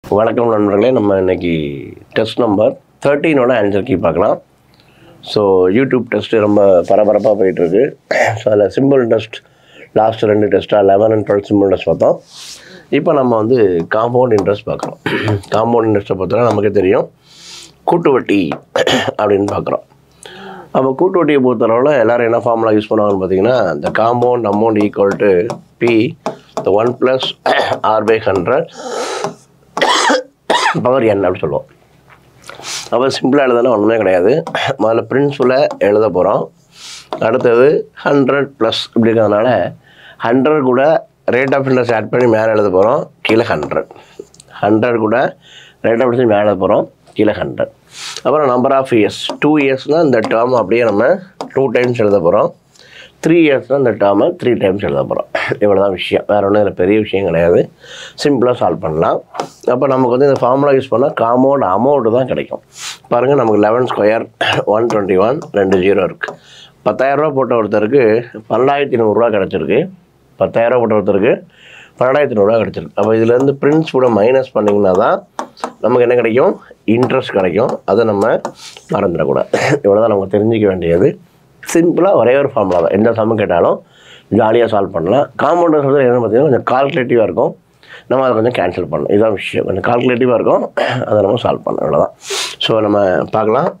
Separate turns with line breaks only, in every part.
வணக்கம் நண்பர்களே நம்ம இன்னைக்கு டெஸ்ட் நம்பர் தேர்ட்டீனோட ஆன்சர் கீ பார்க்கலாம் ஸோ யூடியூப் டெஸ்ட்டு ரொம்ப பரபரப்பாக போயிட்டுருக்கு ஸோ அதில் சிம்பிள் டெஸ்ட் லாஸ்ட் ரெண்டு டெஸ்ட்டாக eleven and twelve simple test பார்த்தோம் இப்போ நம்ம வந்து காம்பவுண்ட் இன்ட்ரெஸ்ட் பார்க்குறோம் காம்பவுண்ட் இன்ட்ரெஸ்ட்டை பொறுத்தவரை நமக்கு தெரியும் கூட்டு வட்டி அப்படின்னு பார்க்குறோம் அப்போ கூட்டு வட்டியை பொறுத்தளவில் எல்லோரும் என்ன ஃபார்முலா யூஸ் பண்ணுவாங்கன்னு பார்த்தீங்கன்னா இந்த compound amount equal to P the one plus R by hundred power N அப்படின்னு சொல்லுவோம் அப்போ சிம்பிளாக எழுதுனா ஒன்றுமே கிடையாது முதல்ல பிரின்சிபலை எழுத போகிறோம் அடுத்தது ஹண்ட்ரட் ப்ளஸ் இப்படி இருக்கிறதுனால ஹண்ட்ரட் கூட ரேட் ஆஃப் இன்ட்ரெஸ்ட் ஆட் பண்ணி மேலே எழுத போகிறோம் கீழே ஹண்ட்ரட் ஹண்ட்ரட் கூட ரேட் ஆஃப் இன்ட்ரெஸ்ட் மேலே எழுத போகிறோம் கீழே ஹண்ட்ரட் அப்புறம் நம்பர் ஆஃப் இயர்ஸ் டூ இயர்ஸ்னால் இந்த டேர்ம் அப்படியே நம்ம டூ டைம்ஸ் எழுத போகிறோம் த்ரீ இயர்ஸ்னால் இந்த டேர்மை த்ரீ டைம்ஸ் எழுத போகிறோம் இவ்வளோ தான் விஷயம் வேறு ஒன்றும் இதில் பெரிய விஷயம் கிடையாது சிம்பிளாக சால்வ் பண்ணலாம் அப்போ நமக்கு வந்து இந்த ஃபார்முலா யூஸ் பண்ணால் காம்பவுண்ட் அமௌண்ட்டு தான் கிடைக்கும் பாருங்கள் நமக்கு eleven square one twenty one ரெண்டு ஜீரோ இருக்குது பத்தாயிரரூபா போட்ட ஒருத்தருக்கு பன்னெண்டாயிரத்தி நூறுரூவா கிடச்சிருக்கு பத்தாயிரரூபா போட்ட ஒருத்தருக்கு பன்னெண்டாயிரத்தி நூறுரூவா கிடச்சிருக்கு அப்போ இதுலேருந்து பிரின்ஸ் கூட மைனஸ் பண்ணிங்கன்னா தான் நமக்கு என்ன கிடைக்கும் இன்ட்ரெஸ்ட் கிடைக்கும் அதை நம்ம மறந்துடக்கூடாது இவ்வளோ தான் நமக்கு தெரிஞ்சிக்க வேண்டியது சிம்பிளாக ஒரே ஒரு ஃபார்முலா தான் எந்த சம்மு கேட்டாலும் ஜாலியாக சால்வ் பண்ணலாம் காம்பவுண்டர் சொல்கிறது என்ன பார்த்தீங்கன்னா கொஞ்சம் கால்குலேட்டிவாக இருக்கும் நம்ம அதை கொஞ்சம் கேன்சல் பண்ணணும் இதுதான் விஷயம் கொஞ்சம் கால்குலேட்டிவாக இருக்கும் அதை நம்ம சால்வ் பண்ணணும் இவ்வளோதான் ஸோ நம்ம பார்க்கலாம்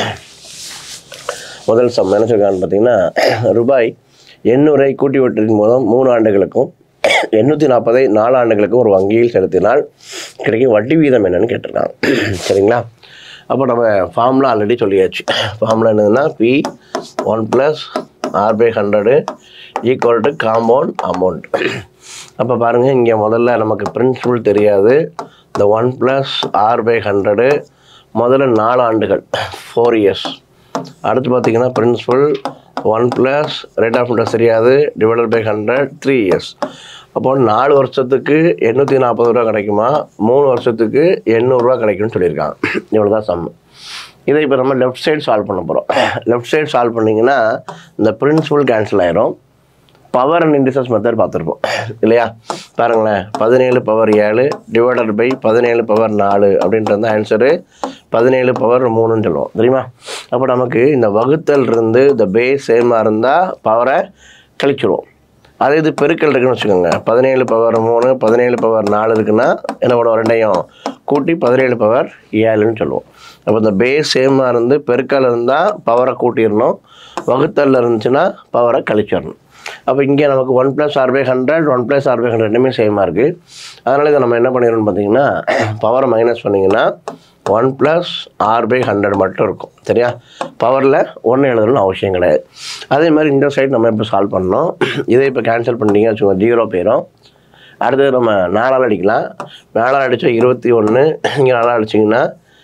முதல் சம் என்ன சொல்லிருக்கான்னு பார்த்தீங்கன்னா ரூபாய் எண்ணூறை கூட்டி வட்டின் மூலம் மூணு ஆண்டுகளுக்கும் எண்ணூற்றி நாற்பதை நாலு ஆண்டுகளுக்கும் ஒரு வங்கியில் செலுத்தினால் கிடைக்கும் வட்டி வீதம் என்னன்னு கேட்டிருக்காங்க சரிங்களா அப்போ நம்ம ஃபார்முலா ஆல்ரெடி சொல்லியாச்சு ஃபார்முலா என்னதுன்னா P one plus R by hundred equal to compound amount அப்போ பாருங்கள் இங்கே முதல்ல நமக்கு பிரின்சிபல் தெரியாது இந்த one plus R by hundred முதல்ல நாலு ஆண்டுகள் ஃபோர் இயர்ஸ் அடுத்து பார்த்தீங்கன்னா principal one plus rate of interest தெரியாது divided by hundred three years அப்போ நாலு வருஷத்துக்கு எண்ணூற்றி நாற்பது ரூபா கிடைக்குமா மூணு வருஷத்துக்கு எண்ணூறுரூவா கிடைக்கும்னு சொல்லியிருக்காங்க இவ்வளோ தான் சம் இதை இப்போ நம்ம லெஃப்ட் சைடு சால்வ் பண்ண போகிறோம் லெஃப்ட் சைடு சால்வ் பண்ணிங்கன்னா இந்த பிரின்சிபல் கேன்சல் ஆயிரும் பவர் அண்ட் இன்டிசஸ் மெத்தட் பார்த்துருப்போம் இல்லையா பாருங்களேன் பதினேழு பவர் ஏழு டிவைடட் பை பதினேழு பவர் நாலு அப்படின்ட்டு வந்து ஆன்சரு பதினேழு பவர் மூணுன்னு சொல்லுவோம் தெரியுமா அப்போ நமக்கு இந்த வகுத்தல் இருந்து இந்த பேஸ் சேமாக இருந்தால் பவரை கழிச்சிருவோம் அதே இது பெருக்கல் இருக்குன்னு வச்சுக்கோங்க பதினேழு பவர் மூணு பதினேழு பவர் நாலு இருக்குன்னா என்ன பண்ணுவோம் ரெண்டையும் கூட்டி பதினேழு பவர் ஏழுன்னு சொல்லுவோம் அப்போ இந்த பேஸ் சேமாக இருந்து பெருக்கல் இருந்தால் பவரை கூட்டிடணும் வகுத்தல் இருந்துச்சுன்னா பவரை கழிச்சிடணும் அப்போ இங்கே நமக்கு one plus R by hundred one plus R by hundred ரெண்டுமே சேமாக இருக்குது அதனால் இதை நம்ம என்ன பண்ணிடணும்னு பார்த்தீங்கன்னா பவரை மைனஸ் பண்ணிங்கன்னா one plus R by hundred மட்டும் இருக்கும் சரியா பவரில் ஒன்று எழுதணும்னு அவசியம் கிடையாது அதே மாதிரி இந்த சைடு நம்ம இப்போ சால்வ் பண்ணோம் இதை இப்போ கேன்சல் பண்ணிட்டீங்க வச்சுக்கோங்க ஜீரோ போயிடும் அடுத்தது நம்ம நாலால் அடிக்கலாம் நாலால் அடித்தா இருபத்தி ஒன்று இங்கே நாலால் அடிச்சிங்கன்னா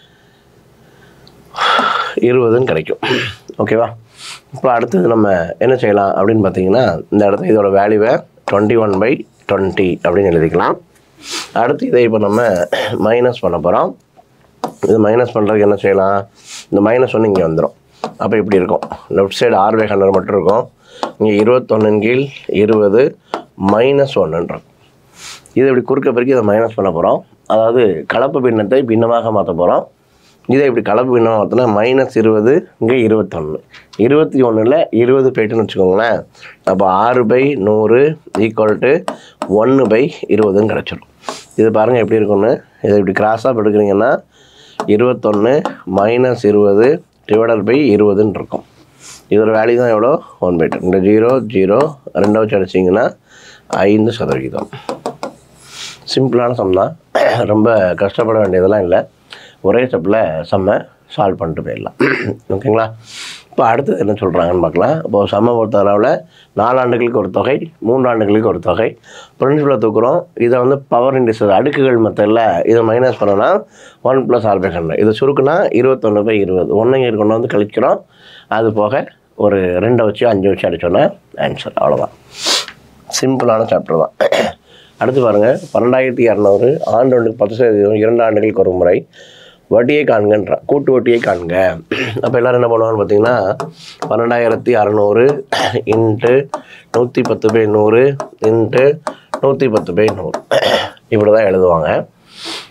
இருபதுன்னு கிடைக்கும் ஓகேவா இப்போ அடுத்தது நம்ம என்ன செய்யலாம் அப்படின்னு பார்த்தீங்கன்னா இந்த இடத்துல இதோட வேல்யூவை டுவெண்ட்டி ஒன் பை டுவெண்ட்டி அப்படின்னு எழுதிக்கலாம் அடுத்து இதை இப்போ நம்ம மைனஸ் பண்ண போகிறோம் இது மைனஸ் பண்ணுறதுக்கு என்ன செய்யலாம் இந்த மைனஸ் ஒன்று இங்கே வந்துடும் அப்போ இப்படி இருக்கும் லெஃப்ட் சைடு ஆறு பை ஹண்ட்ரட் மட்டும் இருக்கும் இங்கே இருபத்தொன்னின் கீழ் இருபது மைனஸ் ஒன்றுன்றோம் இதை இப்படி குறுக்க பிறகு இதை மைனஸ் பண்ண போகிறோம் அதாவது கலப்பு பின்னத்தை பின்னமாக மாற்ற போகிறோம் இதை இப்படி கலப்பு பின்னமாக மாற்றினா மைனஸ் இருபது இங்கே இருபத்தொன்று இருபத்தி ஒன்றில் இருபது போயிட்டுன்னு வச்சுக்கோங்களேன் அப்போ ஆறு பை நூறு ஈக்குவல் டு ஒன்று பை இருபதுன்னு கிடச்சிடும் இது பாருங்கள் எப்படி இருக்கும்னு இதை இப்படி கிராஸாக எடுக்கிறீங்கன்னா இருபத்தொன்று மைனஸ் இருபது டிவைடட் பை இருபதுன்னு இருக்கும் இதோட வேல்யூ தான் எவ்வளோ ஒன் பை டூ இந்த ஜீரோ ஜீரோ ரெண்டை வச்சு அடிச்சிங்கன்னா ஐந்து சதவிகிதம் சிம்பிளான சம் தான் ரொம்ப கஷ்டப்பட வேண்டியதெல்லாம் இல்லை ஒரே ஸ்டெப்பில் செம்ம சால்வ் பண்ணிட்டு போயிடலாம் ஓகேங்களா இப்போ அடுத்தது என்ன சொல்கிறாங்கன்னு பார்க்கலாம் இப்போது செம்ம பொறுத்த அளவில் நாலாண்டுகளுக்கு ஒரு தொகை மூன்றாண்டுகளுக்கு ஒரு தொகை பிரின்சிபலை தூக்குறோம் இதை வந்து பவர் இண்டிசஸ் அடுக்குகள் மெத்தடில் இதை மைனஸ் பண்ணோன்னா one plus R by hundred இதை சுருக்குனா இருபத்தொன்று பை இருபது ஒன்று இங்கே கொண்டு வந்து கழிக்கிறோம் அது போக ஒரு ரெண்டை வச்சு அஞ்சு வச்சு அடிச்சோன்னா ஆன்சர் அவ்வளோதான் சிம்பிளான சாப்டர் தான் அடுத்து பாருங்கள் பன்னெண்டாயிரத்தி இரநூறு ஆண்டு ஒன்றுக்கு பத்து சதவீதம் இரண்டு ஆண்டுகளுக்கு ஒரு முறை வட்டியை காண்கன்றான் கூட்டு வட்டியை காண்க அப்போ எல்லோரும் என்ன பண்ணுவாங்கன்னு பார்த்தீங்கன்னா பன்னெண்டாயிரத்தி அறநூறு இன்ட்டு நூற்றி பத்து பை நூறு இன்ட்டு நூற்றி பத்து பை நூறு இப்படி தான் எழுதுவாங்க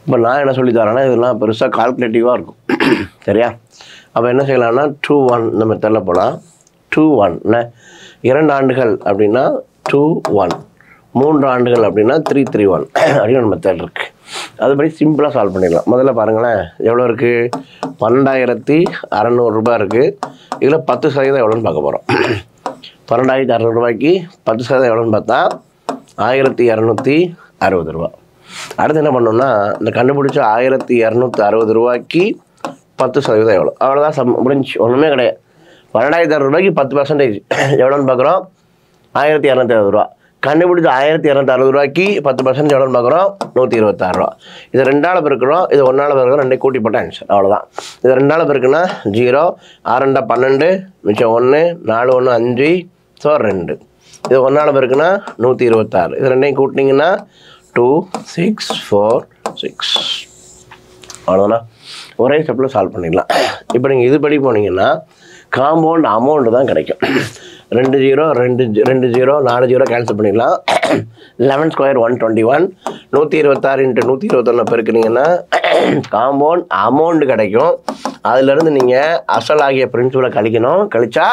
இப்போ நான் என்ன சொல்லி தரேன்னா இதெல்லாம் பெருசாக கால்குலேட்டிவாக இருக்கும் சரியா அப்போ என்ன செய்யலாம்னா டூ ஒன் இந்த மெத்தடில் போகலாம் டூ ஒன் என்ன இரண்டு ஆண்டுகள் அப்படின்னா டூ ஒன் மூன்று ஆண்டுகள் அப்படின்னா த்ரீ த்ரீ ஒன் அப்படின்னு ஒரு மெத்தட் இருக்குது அதுபடி சிம்பிளாக சால்வ் பண்ணிடலாம் முதல்ல பாருங்களேன் எவ்வளோ இருக்குது பன்னெண்டாயிரத்தி அறநூறுரூபா இருக்குது இதில் பத்து சதவீதம் எவ்வளோன்னு பார்க்க போகிறோம் பன்னெண்டாயிரத்தி அறநூறுபாய்க்கு பத்து சதவீதம் எவ்வளோன்னு பார்த்தா ஆயிரத்தி இரநூத்தி அறுபது ரூபா அடுத்து என்ன பண்ணோம்னா இந்த கண்டுபிடிச்ச ஆயிரத்தி இரநூத்தி அறுபது ரூபாய்க்கு பத்து சதவீதம் எவ்வளோ அவ்வளோதான் சம் முடிஞ்சு ஒன்றுமே கிடையாது பன்னெண்டாயிரத்தி அறுபது பத்து பர்சன்டேஜ் எவ்வளோன்னு பார்க்குறோம் ஆயிரத்தி இரநூத்தி அறுபது ரூபா கண்டுபிடிச்ச ஆயிரத்தி இரநூத்தி அறுபது ரூபாய்க்கு பத்து பர்சன்ட் எவ்வளோன்னு பார்க்குறோம் நூற்றி இருபத்தாறு ரூபா இது ரெண்டால் பெருக்கிறோம் இது ஒன்றால் பெருக்கிறோம் ரெண்டே கூட்டி போட்ட ஆன்சர் அவ்வளோதான் இது ரெண்டால் பெருக்குன்னா ஜீரோ ஆறுண்டா பன்னெண்டு மிச்சம் ஒன்று நாலு ஒன்று அஞ்சு ஸோ ரெண்டு இது ஒன்றால் பெருக்குன்னா நூற்றி இருபத்தாறு இது ரெண்டையும் கூட்டினீங்கன்னா டூ சிக்ஸ் ஃபோர் சிக்ஸ் அவ்வளோதானா ஒரே ஸ்டெப்பில் சால்வ் பண்ணிடலாம் இப்போ நீங்கள் இதுபடி போனீங்கன்னா காம்பவுண்ட் அமௌண்ட் தான் கிடைக்கும் ரெண்டு ஜீரோ ரெண்டு ஜி- ரெண்டு ஜீரோ நாலு ஜீரோ கேன்சல் பண்ணிடலாம் eleven square one twenty one நூற்றி இருபத்தாறு இன்ட்டு நூற்றி இருபத்தொன்று பெருக்குனீங்கன்னா காம்பவுண்ட் அமௌண்ட் கிடைக்கும் அதுலேருந்து நீங்கள் அசலாகிய பிரின்சிபலை கழிக்கணும் கழிச்சா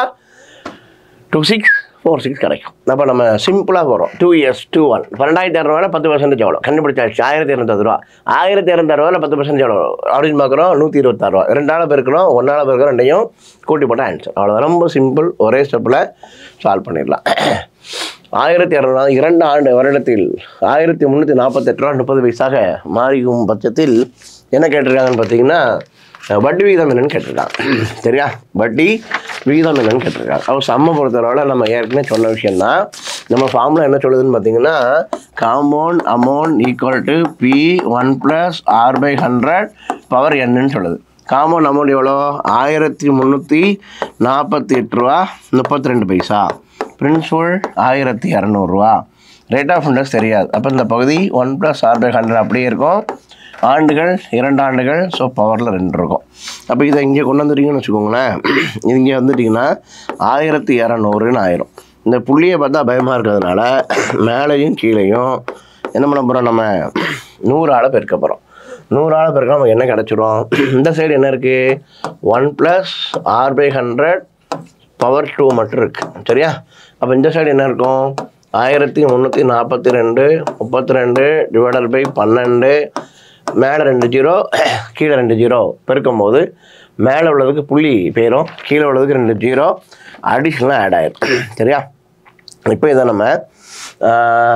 டூ சிக்ஸ் ஃபோர் சிக்ஸ் கிடைக்கும் அப்போ நம்ம சிம்பிளாக போகிறோம் டூ இயர்ஸ் டூ ஒன் பன்னெண்டாயிரத்தி இரநூறுவா பத்து பர்சன்டேஜ் எவ்வளோ கண்டுபிடிச்சாச்சு ஆயிரத்தி இரநூத்தது ரூபா ஆயிரத்தி இரநூத்தறுவா பத்து பர்சன்டேஜ் எவ்வளோ அப்படின்னு பார்க்குறோம் நூற்றி இருபத்தாறு ரூபா ரெண்டாள் பெருக்கிறோம் ஒன்றால் பெருக்கிறோம் ரெண்டையும் கூட்டி போட்டால் ஆன்சர் அவ்வளோதான் ரொம்ப சிம்பிள் ஒரே ஸ்டெப்பில் சால்வ் பண்ணிடலாம் ஆயிரத்தி இரநூறு இரண்டு ஆண்டு வருடத்தில் ஆயிரத்தி முந்நூற்றி நாற்பத்தெட்டு ரூபா முப்பது பைசாக மாறியும் பட்சத்தில் என்ன கேட்டிருக்காங்கன்னு பார்த்தீங்கன்னா வட்டி விகிதம் என்னன்னு கேட்டிருக்காங்க சரியா வட்டி விகிதம் என்னன்னு கேட்டிருக்காங்க அவர் சம்ம பொறுத்தவரை நம்ம ஏற்கனவே சொன்ன விஷயம்தான் நம்ம ஃபார்முலா என்ன சொல்லுதுன்னு பார்த்தீங்கன்னா compound amount equal to P one plus R by hundred power என்னன்னு சொல்லுது காம்பவுண்ட் அமௌண்ட் எவ்வளோ ஆயிரத்தி முந்நூற்றி நாற்பத்தி எட்டு ரூபா முப்பத்தி ரெண்டு பைசா பிரின்சிபல் ஆயிரத்தி இரநூறுவா ரேட் ஆஃப் இன்ட்ரெஸ்ட் தெரியாது அப்போ இந்த பகுதி one plus R by hundred அப்படியே இருக்கும் ஆண்டுகள் இரண்டு ஆண்டுகள் ஸோ பவரில் ரெண்டு இருக்கும் அப்போ இதை இங்கே கொண்டு வந்துட்டீங்கன்னு வச்சுக்கோங்களேன் இது இங்கே வந்துட்டிங்கன்னா ஆயிரத்தி இரநூறுன்னு ஆயிரும் இந்த புள்ளியை பார்த்தா பயமாக இருக்கிறதுனால மேலேயும் கீழேயும் என்ன பண்ண போகிறோம் நம்ம நூறு ஆளை பெருக்க போகிறோம் நூறு ஆளை பெருக்க நமக்கு என்ன கிடச்சிரும் இந்த சைடு என்ன இருக்குது one plus R by hundred power two மட்டும் இருக்குது சரியா அப்போ இந்த சைடு என்ன இருக்கும் ஆயிரத்தி முந்நூற்றி நாற்பத்தி ரெண்டு முப்பத்தி ரெண்டு டிவைடட் பை பன்னெண்டு மேலே ரெண்டு ஜீரோ கீழே ரெண்டு ஜீரோ பெருக்கும்போது மேலே உள்ளதுக்கு புள்ளி போயிடும் கீழே உள்ளதுக்கு ரெண்டு ஜீரோ அடிஷ்னலாக ஆட் ஆயிரும் சரியா இப்போ இதை நம்ம ஆஹ்,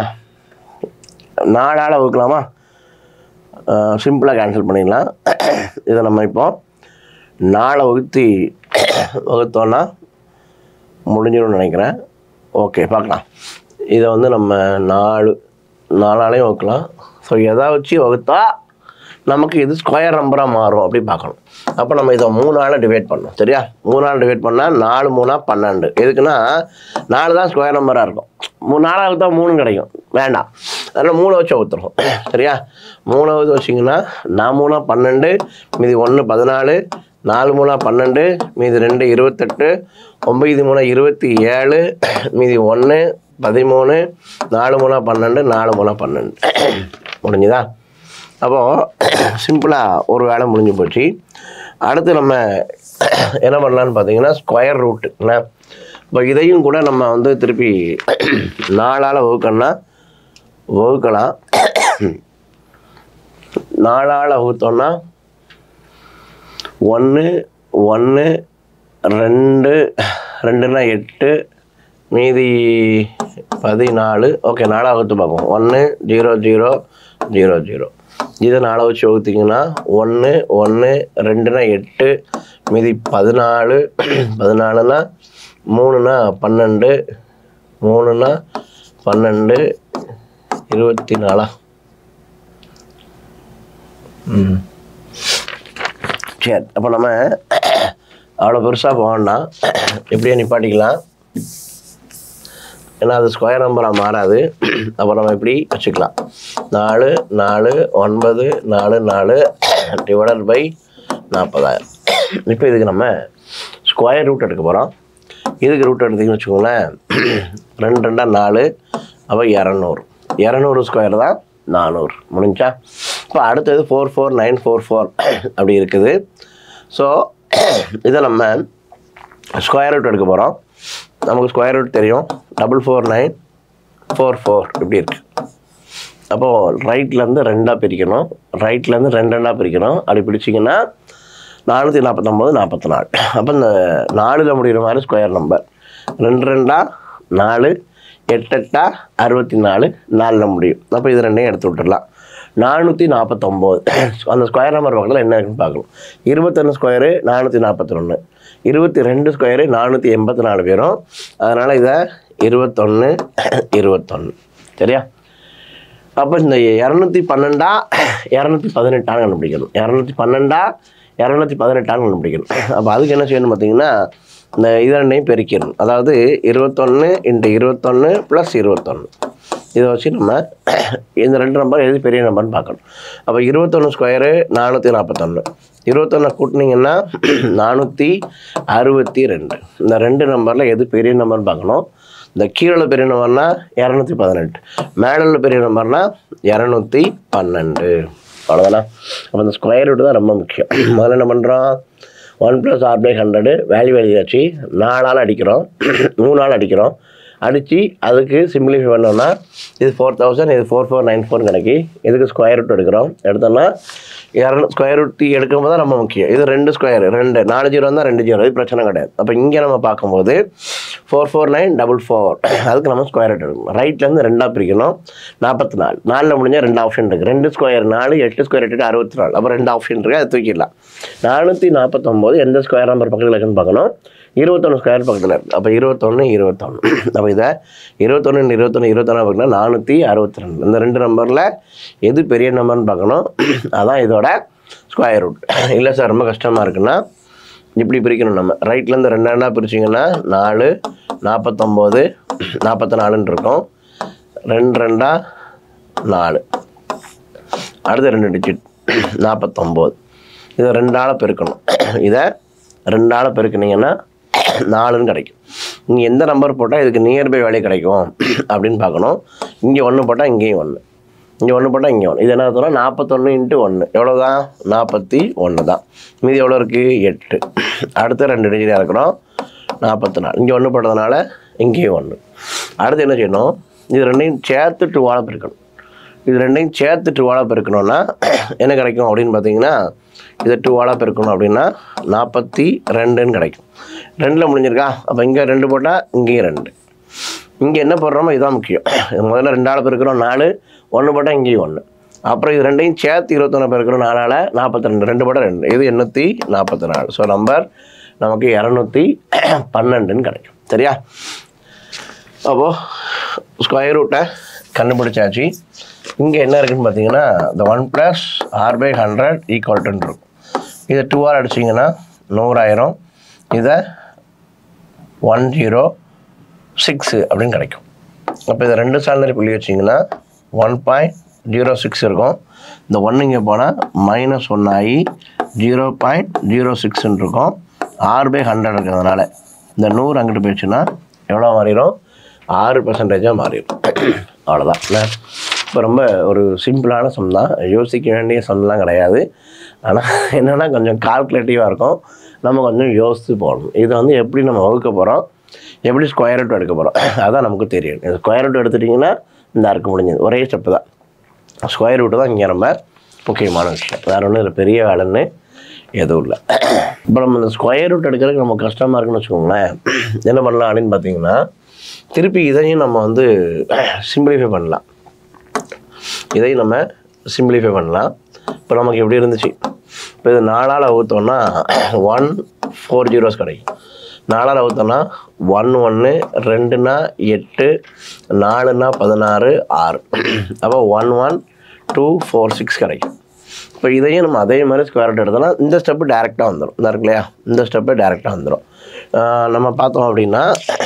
நாலால் வகுக்கலாமா சிம்பிளாக கேன்சல் பண்ணிடலாம் இதை நம்ம இப்போ நாளை வகுத்தி வகுத்தோன்னா முடிஞ்சிடும்னு நினைக்கிறேன் ஓகே பார்க்கலாம் இதை வந்து நம்ம நாலு நாலாலையும் வகுக்கலாம் ஸோ எதை வச்சு வகுத்தா நமக்கு இது ஸ்கொயர் நம்பராக மாறும் அப்படி பார்க்கணும் அப்போ நம்ம இதை மூணால் டிவைட் பண்ணணும் சரியா மூணால் டிவைட் பண்ணால் நாலு மூணா பன்னெண்டு எதுக்குன்னா நாலு தான் ஸ்கொயர் நம்பராக இருக்கும் மூணு நாலாக வகுத்தா மூணு கிடைக்கும் வேண்டாம் அதனால் மூணை வச்சு ஊற்றுறோம் சரியா மூணாவது வச்சிங்கன்னா நான் மூணா பன்னெண்டு மீதி ஒன்று பதினாலு நாலு மூணா பன்னெண்டு மீதி ரெண்டு இருபத்தெட்டு ஒம்பது மூணா இருபத்தி ஏழு மீதி ஒன்று பதிமூணு நாலு மூணா பன்னெண்டு நாலு மூணா பன்னெண்டு முடிஞ்சுதா அப்போது சிம்பிளாக ஒரு வேலை முடிஞ்சு போச்சு அடுத்து நம்ம என்ன பண்ணலான்னு பார்த்தீங்கன்னா ஸ்கொயர் ரூட் என்ன இப்போ இதையும் கூட நம்ம வந்து திருப்பி நாலால் வகுக்கணும்னா வகுக்கலாம் நாலால் வகுத்தோம்னா ஒன்று ஒன்று ரெண்டு ரெண்டுன்னா எட்டு மீதி பதினாலு ஓகே நாலாக வகுத்து பார்ப்போம் ஒன்று ஜீரோ ஜீரோ ஜீரோ ஜீரோ இதை நாளை வச்சு வகுத்தீங்கன்னா ஒன்று ஒன்று ரெண்டுனா எட்டு மீதி பதினாலு பதினாலுனா மூணுனா பன்னெண்டு மூணுனா பன்னெண்டு இருபத்தி நாலா ம் சரி அப்போ நம்ம அவ்வளோ பெருசாக போகணும்னா இப்படியே நிப்பாட்டிக்கலாம் ஏன்னா அது ஸ்கொயர் நம்பராக மாறாது அப்போ நம்ம இப்படி வச்சுக்கலாம் நாலு நாலு ஒன்பது நாலு நாலு டிவைடட் பை நாற்பதாயிரம் இப்போ இதுக்கு நம்ம ஸ்கொயர் ரூட் எடுக்க போகிறோம் இதுக்கு ரூட் எடுத்தீங்கன்னு வச்சுக்கோங்களேன் ரெண்டு ரெண்டா நாலு அப்போ இரநூறு இரநூறு ஸ்கொயர் தான் நானூறு முடிஞ்சா இப்போ அடுத்தது four four nine four four அப்படி இருக்குது ஸோ இதை நம்ம ஸ்கொயர் ரூட் எடுக்க போகிறோம் நமக்கு ஸ்கொயர் ரூட் தெரியும் double four nine four four இப்படி இருக்குது அப்போது ரைட்லேருந்து ரெண்டாக பிரிக்கணும் ரைட்லேருந்து ரெண்டு ரெண்டாக பிரிக்கணும் அப்படி பிடிச்சிங்கன்னா நானூற்றி நாற்பத்தொம்போது நாற்பத்தி நாலு அப்போ இந்த நாலில் முடிகிற மாதிரி ஸ்கொயர் நம்பர் ரெண்டு ரெண்டா நாலு எட்டெட்டா அறுபத்தி நாலு நாலில் முடியும் அப்போ இது ரெண்டையும் எடுத்து விட்டுடலாம் நானூற்றி நாற்பத்தொம்போது அந்த ஸ்கொயர் நம்பர் பக்கத்தில் என்ன இருக்குன்னு பார்க்கணும் இருபத்தொன்று ஸ்கொயரு நானூற்றி நாற்பத்தொன்று இருபத்தி ரெண்டு ஸ்கொயரு நானூற்றி எண்பத்தி நாலு பேரும் அதனால் இதை இருபத்தொன்று இருபத்தொன்று சரியா அப்போ இந்த இரநூத்தி பன்னெண்டா இரநூத்தி பதினெட்டான்னு கண்டுபிடிக்கணும் இரநூத்தி பன்னெண்டா இரநூத்தி பதினெட்டான்னு கண்டுபிடிக்கணும் அப்போ அதுக்கு என்ன செய்யணும் பார்த்தீங்கன்னா இந்த இது ரெண்டையும் பெருக்கிடணும் அதாவது இருபத்தொன்று இன்ட்டு இருபத்தொன்று ப்ளஸ் இருபத்தொன்று இதை வச்சு நம்ம இந்த ரெண்டு நம்பர் எது பெரிய நம்பர்னு பார்க்கணும் அப்போ இருபத்தொன்று ஸ்கொயரு நானூற்றி நாற்பத்தொன்று இருபத்தொன்று கூட்டினீங்கன்னா நானூற்றி அறுபத்தி ரெண்டு இந்த ரெண்டு நம்பரில் எது பெரிய நம்பர்னு பார்க்கணும் இந்த கீழே பெரிய நம்பர்னா இரநூத்தி பதினெட்டு மேலே பெரிய நம்பர்னா இரநூத்தி பன்னெண்டு அவ்வளோதானா அப்போ இந்த ஸ்கொயர் ரூட் தான் ரொம்ப முக்கியம் முதல்ல என்ன பண்ணுறோம் one plus R by hundred value எழுதியாச்சு நாலால் அடிக்கிறோம் மூணு நாள் அடிக்கிறோம் அடித்து அதுக்கு சிம்பிளிஃபை பண்ணோம்னா இது ஃபோர் தௌசண்ட் இது ஃபோர் ஃபோர் நைன் ஃபோர் கிடைக்கி இதுக்கு ஸ்கொயர் ரூட் எடுக்கிறோம் எடுத்தோம்னா இரநூ ஸ்கொயர் ரூட் எடுக்கும்போது தான் ரொம்ப முக்கியம் இது ரெண்டு ஸ்கொயர் ரெண்டு நாலு ஜீரோ தான் ரெண்டு ஜீரோ இது பிரச்சனை கிடையாது அப்போ இங்கே நம்ம பார்க்கும்போது four four nine double four அதுக்கு நம்ம ஸ்கொயர் ரூட் எடுக்கணும் ரைட்லேருந்து ரெண்டாக பிரிக்கணும் நாற்பத்தி நாலு நாலில் முடிஞ்சால் ரெண்டு ஆப்ஷன் இருக்குது ரெண்டு ஸ்கொயர் நாலு எட்டு ஸ்கொயர் எட்டு அறுபத்தி நாலு அப்போ ரெண்டு ஆப்ஷன் இருக்குது அதை தூக்கிடலாம் நானூற்றி நாற்பத்தொம்போது எந்த ஸ்கொயர் நம்பர் பக்கத்தில் இருக்குன்னு பார்க்கணும் இருபத்தொன்று ஸ்கொயர் பக்கத்தில் இருக்குது அப்போ இருபத்தொன்று இருபத்தொன்று அப்போ இதை இருபத்தொன்று இருபத்தொன்று இருபத்தொன்று பார்த்தீங்கன்னா நானூற்றி அறுபத்தி ரெண்டு இந்த ரெண்டு நம்பரில் எது பெரிய நம்பர்னு பார்க்கணும் அதான் இதோட ஸ்கொயர் ரூட் இல்லை சார் ரொம்ப கஷ்டமாக இருக்குன்னா இப்படி பிரிக்கணும் நம்ம ரைட்லேருந்து ரெண்டு ரெண்டாக பிரிச்சிங்கன்னா நாலு நாற்பத்தொம்போது நாற்பத்தி நாலுன்னு இருக்கும் ரெண்டு ரெண்டா நாலு அடுத்த ரெண்டு டிஜிட் நாற்பத்தொம்போது இதை ரெண்டால் பெருக்கணும் இதை ரெண்டால் பெருக்குனீங்கன்னா நாலுன்னு கிடைக்கும் நீங்கள் எந்த நம்பர் போட்டால் இதுக்கு நியர்பை வேல்யூ கிடைக்கும் அப்படின்னு பார்க்கணும் இங்கே ஒன்று போட்டால் இங்கேயும் ஒன்று இங்கே ஒன்று போட்டால் இங்கே ஒன்று இது என்ன அர்த்தம்னா நாற்பத்தொன்று இன்ட்டு ஒன்று எவ்வளோ தான் நாற்பத்தி ஒன்று தான் மீதி எவ்வளோ இருக்குது எட்டு அடுத்து ரெண்டு டிஜிட்டாக இருக்கிறோம் நாற்பத்தி நாலு இங்கே ஒன்று போட்டதுனால இங்கேயும் ஒன்று அடுத்து என்ன செய்யணும் இது ரெண்டையும் சேர்த்து டூவால் பெருக்கணும் இது ரெண்டையும் சேர்த்து டூவால் பெருக்கணும்னா என்ன கிடைக்கும் அப்படின்னு பார்த்தீங்கன்னா இதை டூவால் பெருக்கணும் அப்படின்னா நாற்பத்தி ரெண்டுன்னு கிடைக்கும் ரெண்டில் முடிஞ்சிருக்கா அப்போ இங்கே ரெண்டு போட்டால் இங்கேயும் ரெண்டு இங்கே என்ன போடுறோமோ இதுதான் முக்கியம் முதல்ல ரெண்டாள் பெருக்கிறோம் நாலு ஒன்று போட்டால் இங்கேயும் ஒன்று அப்புறம் இது ரெண்டையும் சேர்த்து இருபத்தொன்று பெருக்கிறோம் நாலால் நாற்பத்தி ரெண்டு ரெண்டு போட்டால் ரெண்டு இது எண்ணூற்றி நாற்பத்தி நாலு ஸோ நம்பர் நமக்கு இரநூத்தி பன்னெண்டுன்னு கிடைக்கும் சரியா அப்போது ஸ்கொயர் ரூட்டை கண்டுபிடிச்சாச்சு இங்கே என்ன இருக்குன்னு பார்த்தீங்கன்னா இந்த one plus R by hundred equal இருக்கும் இதை டூவால் அடிச்சிங்கன்னா நூறாயிரம் இதை ஒன் ஜீரோ சிக்ஸு அப்படின்னு கிடைக்கும் அப்போ இதை ரெண்டு சாலரி புள்ளி வச்சிங்கன்னா ஒன் பாயிண்ட் ஜீரோ சிக்ஸ் இருக்கும் இந்த ஒன்று இங்கே போனால் மைனஸ் ஒன் ஆகி ஜீரோ பாயிண்ட் ஜீரோ சிக்ஸ்ன்னு இருக்கும் ஆறு பை ஹண்ட்ரட் இருக்கிறதுனால இந்த நூறு அங்கிட்டு போயிடுச்சுன்னா எவ்வளோ மாறிடும் ஆறு பர்சன்டேஜாக மாறிடும் அவ்வளோதான் இல்லை இப்போ ரொம்ப ஒரு சிம்பிளான சம் தான் யோசிக்க வேண்டிய சம்லாம் கிடையாது ஆனால் என்னென்னா கொஞ்சம் கால்குலேட்டிவாக இருக்கும் நம்ம கொஞ்சம் யோசித்து போடணும் இதை வந்து எப்படி நம்ம வகுக்க போகிறோம் எப்படி ஸ்கொயர் ரூட் எடுக்க போகிறோம் அதான் நமக்கு தெரியும் இது ஸ்கொயர் ரூட் எடுத்துட்டிங்கன்னா இந்த அறுக்க முடிஞ்சது ஒரே ஸ்டெப்பு தான் ஸ்கொயர் ரூட்டு தான் இங்கே ரொம்ப முக்கியமான விஷயம் வேறு ஒன்றும் இல்லை பெரிய வேலைன்னு எதுவும் இல்லை இப்போ நம்ம இந்த ஸ்கொயர் ரூட் எடுக்கிறதுக்கு நம்ம கஷ்டமாக இருக்குன்னு வச்சுக்கோங்களேன் என்ன பண்ணலாம் அப்படின்னு பார்த்தீங்கன்னா திருப்பி இதையும் நம்ம வந்து சிம்பிளிஃபை பண்ணலாம் இதையும் நம்ம சிம்பிளிஃபை பண்ணலாம் இப்போ நமக்கு எப்படி இருந்துச்சு இப்போ இது நாலால் ஊற்றோன்னா ஒன் ஃபோர் ஜீரோஸ் கிடைக்கும் நாலால் ஊற்றோன்னா ஒன் ஒன்று ரெண்டுனா எட்டு நாலுனா பதினாறு ஆறு அப்போ one one two four six கிடைக்கும் இப்போ இதையும் நம்ம அதே மாதிரி ஸ்கொயர் ரூட் எடுத்தோம்னா இந்த ஸ்டெப்பு டேரெக்டாக வந்துடும் இந்த இருக்கு இல்லையா இந்த ஸ்டெப்பு டேரெக்டாக வந்துடும் நம்ம பார்த்தோம் அப்படின்னா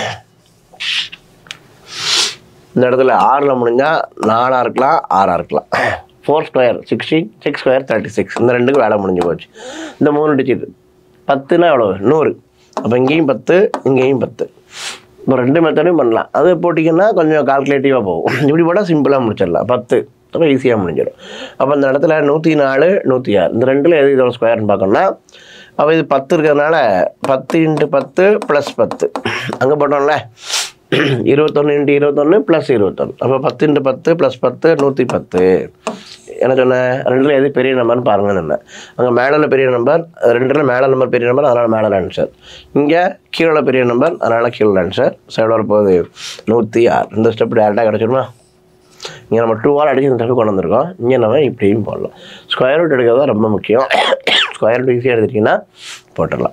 இந்த இடத்துல ஆறில் முடிஞ்சால் நாலாக இருக்கலாம் ஆறாக இருக்கலாம் four square sixteen six square thirty six இந்த ரெண்டுக்கு வேலை முடிஞ்சு போச்சு இந்த மூணு டிஜிட் பத்துனா எவ்வளோ நூறு அப்போ இங்கேயும் பத்து இங்கேயும் பத்து இப்போ ரெண்டு மெத்தடையும் பண்ணலாம் அது போட்டிங்கன்னா கொஞ்சம் கால்குலேட்டிவாக போகும் இப்படி போட்டால் சிம்பிளாக முடிச்சிடலாம் பத்து அப்போ ஈஸியாக முடிஞ்சிடும் அப்போ இந்த இடத்துல நூற்றி நாலு நூற்றி ஆறு இந்த ரெண்டில் எது இதோட ஸ்கொயர்னு பார்க்கணும்னா அப்போ இது பத்து இருக்கிறதுனால பத்து இன்ட்டு பத்து ப்ளஸ் பத்து அங்கே போட்டோம்ல இருபத்தொன்று இன்ட்டு இருபத்தொன்று ப்ளஸ் இருபத்தொன்று அப்போ பத்து இன்ட்டு பத்து ப்ளஸ் பத்து நூற்றி பத்து என்ன சொன்னேன் ரெண்டில் எது பெரிய நம்பர்னு பாருங்கன்னு என்ன அங்கே மேலே பெரிய நம்பர் ரெண்டில் மேலே நம்பர் பெரிய நம்பர் அதனால் மேலே ஆன்சர் இங்கே கீழே பெரிய நம்பர் அதனால் கீழே ஆன்சர் சைடு வரப்போகுது நூற்றி ஆறு இந்த ஸ்டெப் டேரெக்டாக கிடச்சிருமா இங்கே நம்ம டூ வால் அடிச்சு இந்த ஸ்டெப்பு கொண்டு வந்திருக்கோம் இங்கே நம்ம இப்படியும் போடலாம் ஸ்கொயர் ரூட் எடுக்கிறது தான் ரொம்ப முக்கியம் ஸ்கொயர் ரூட் ஈஸியாக எடுத்துட்டிங்கன்னா போட்டுடலாம்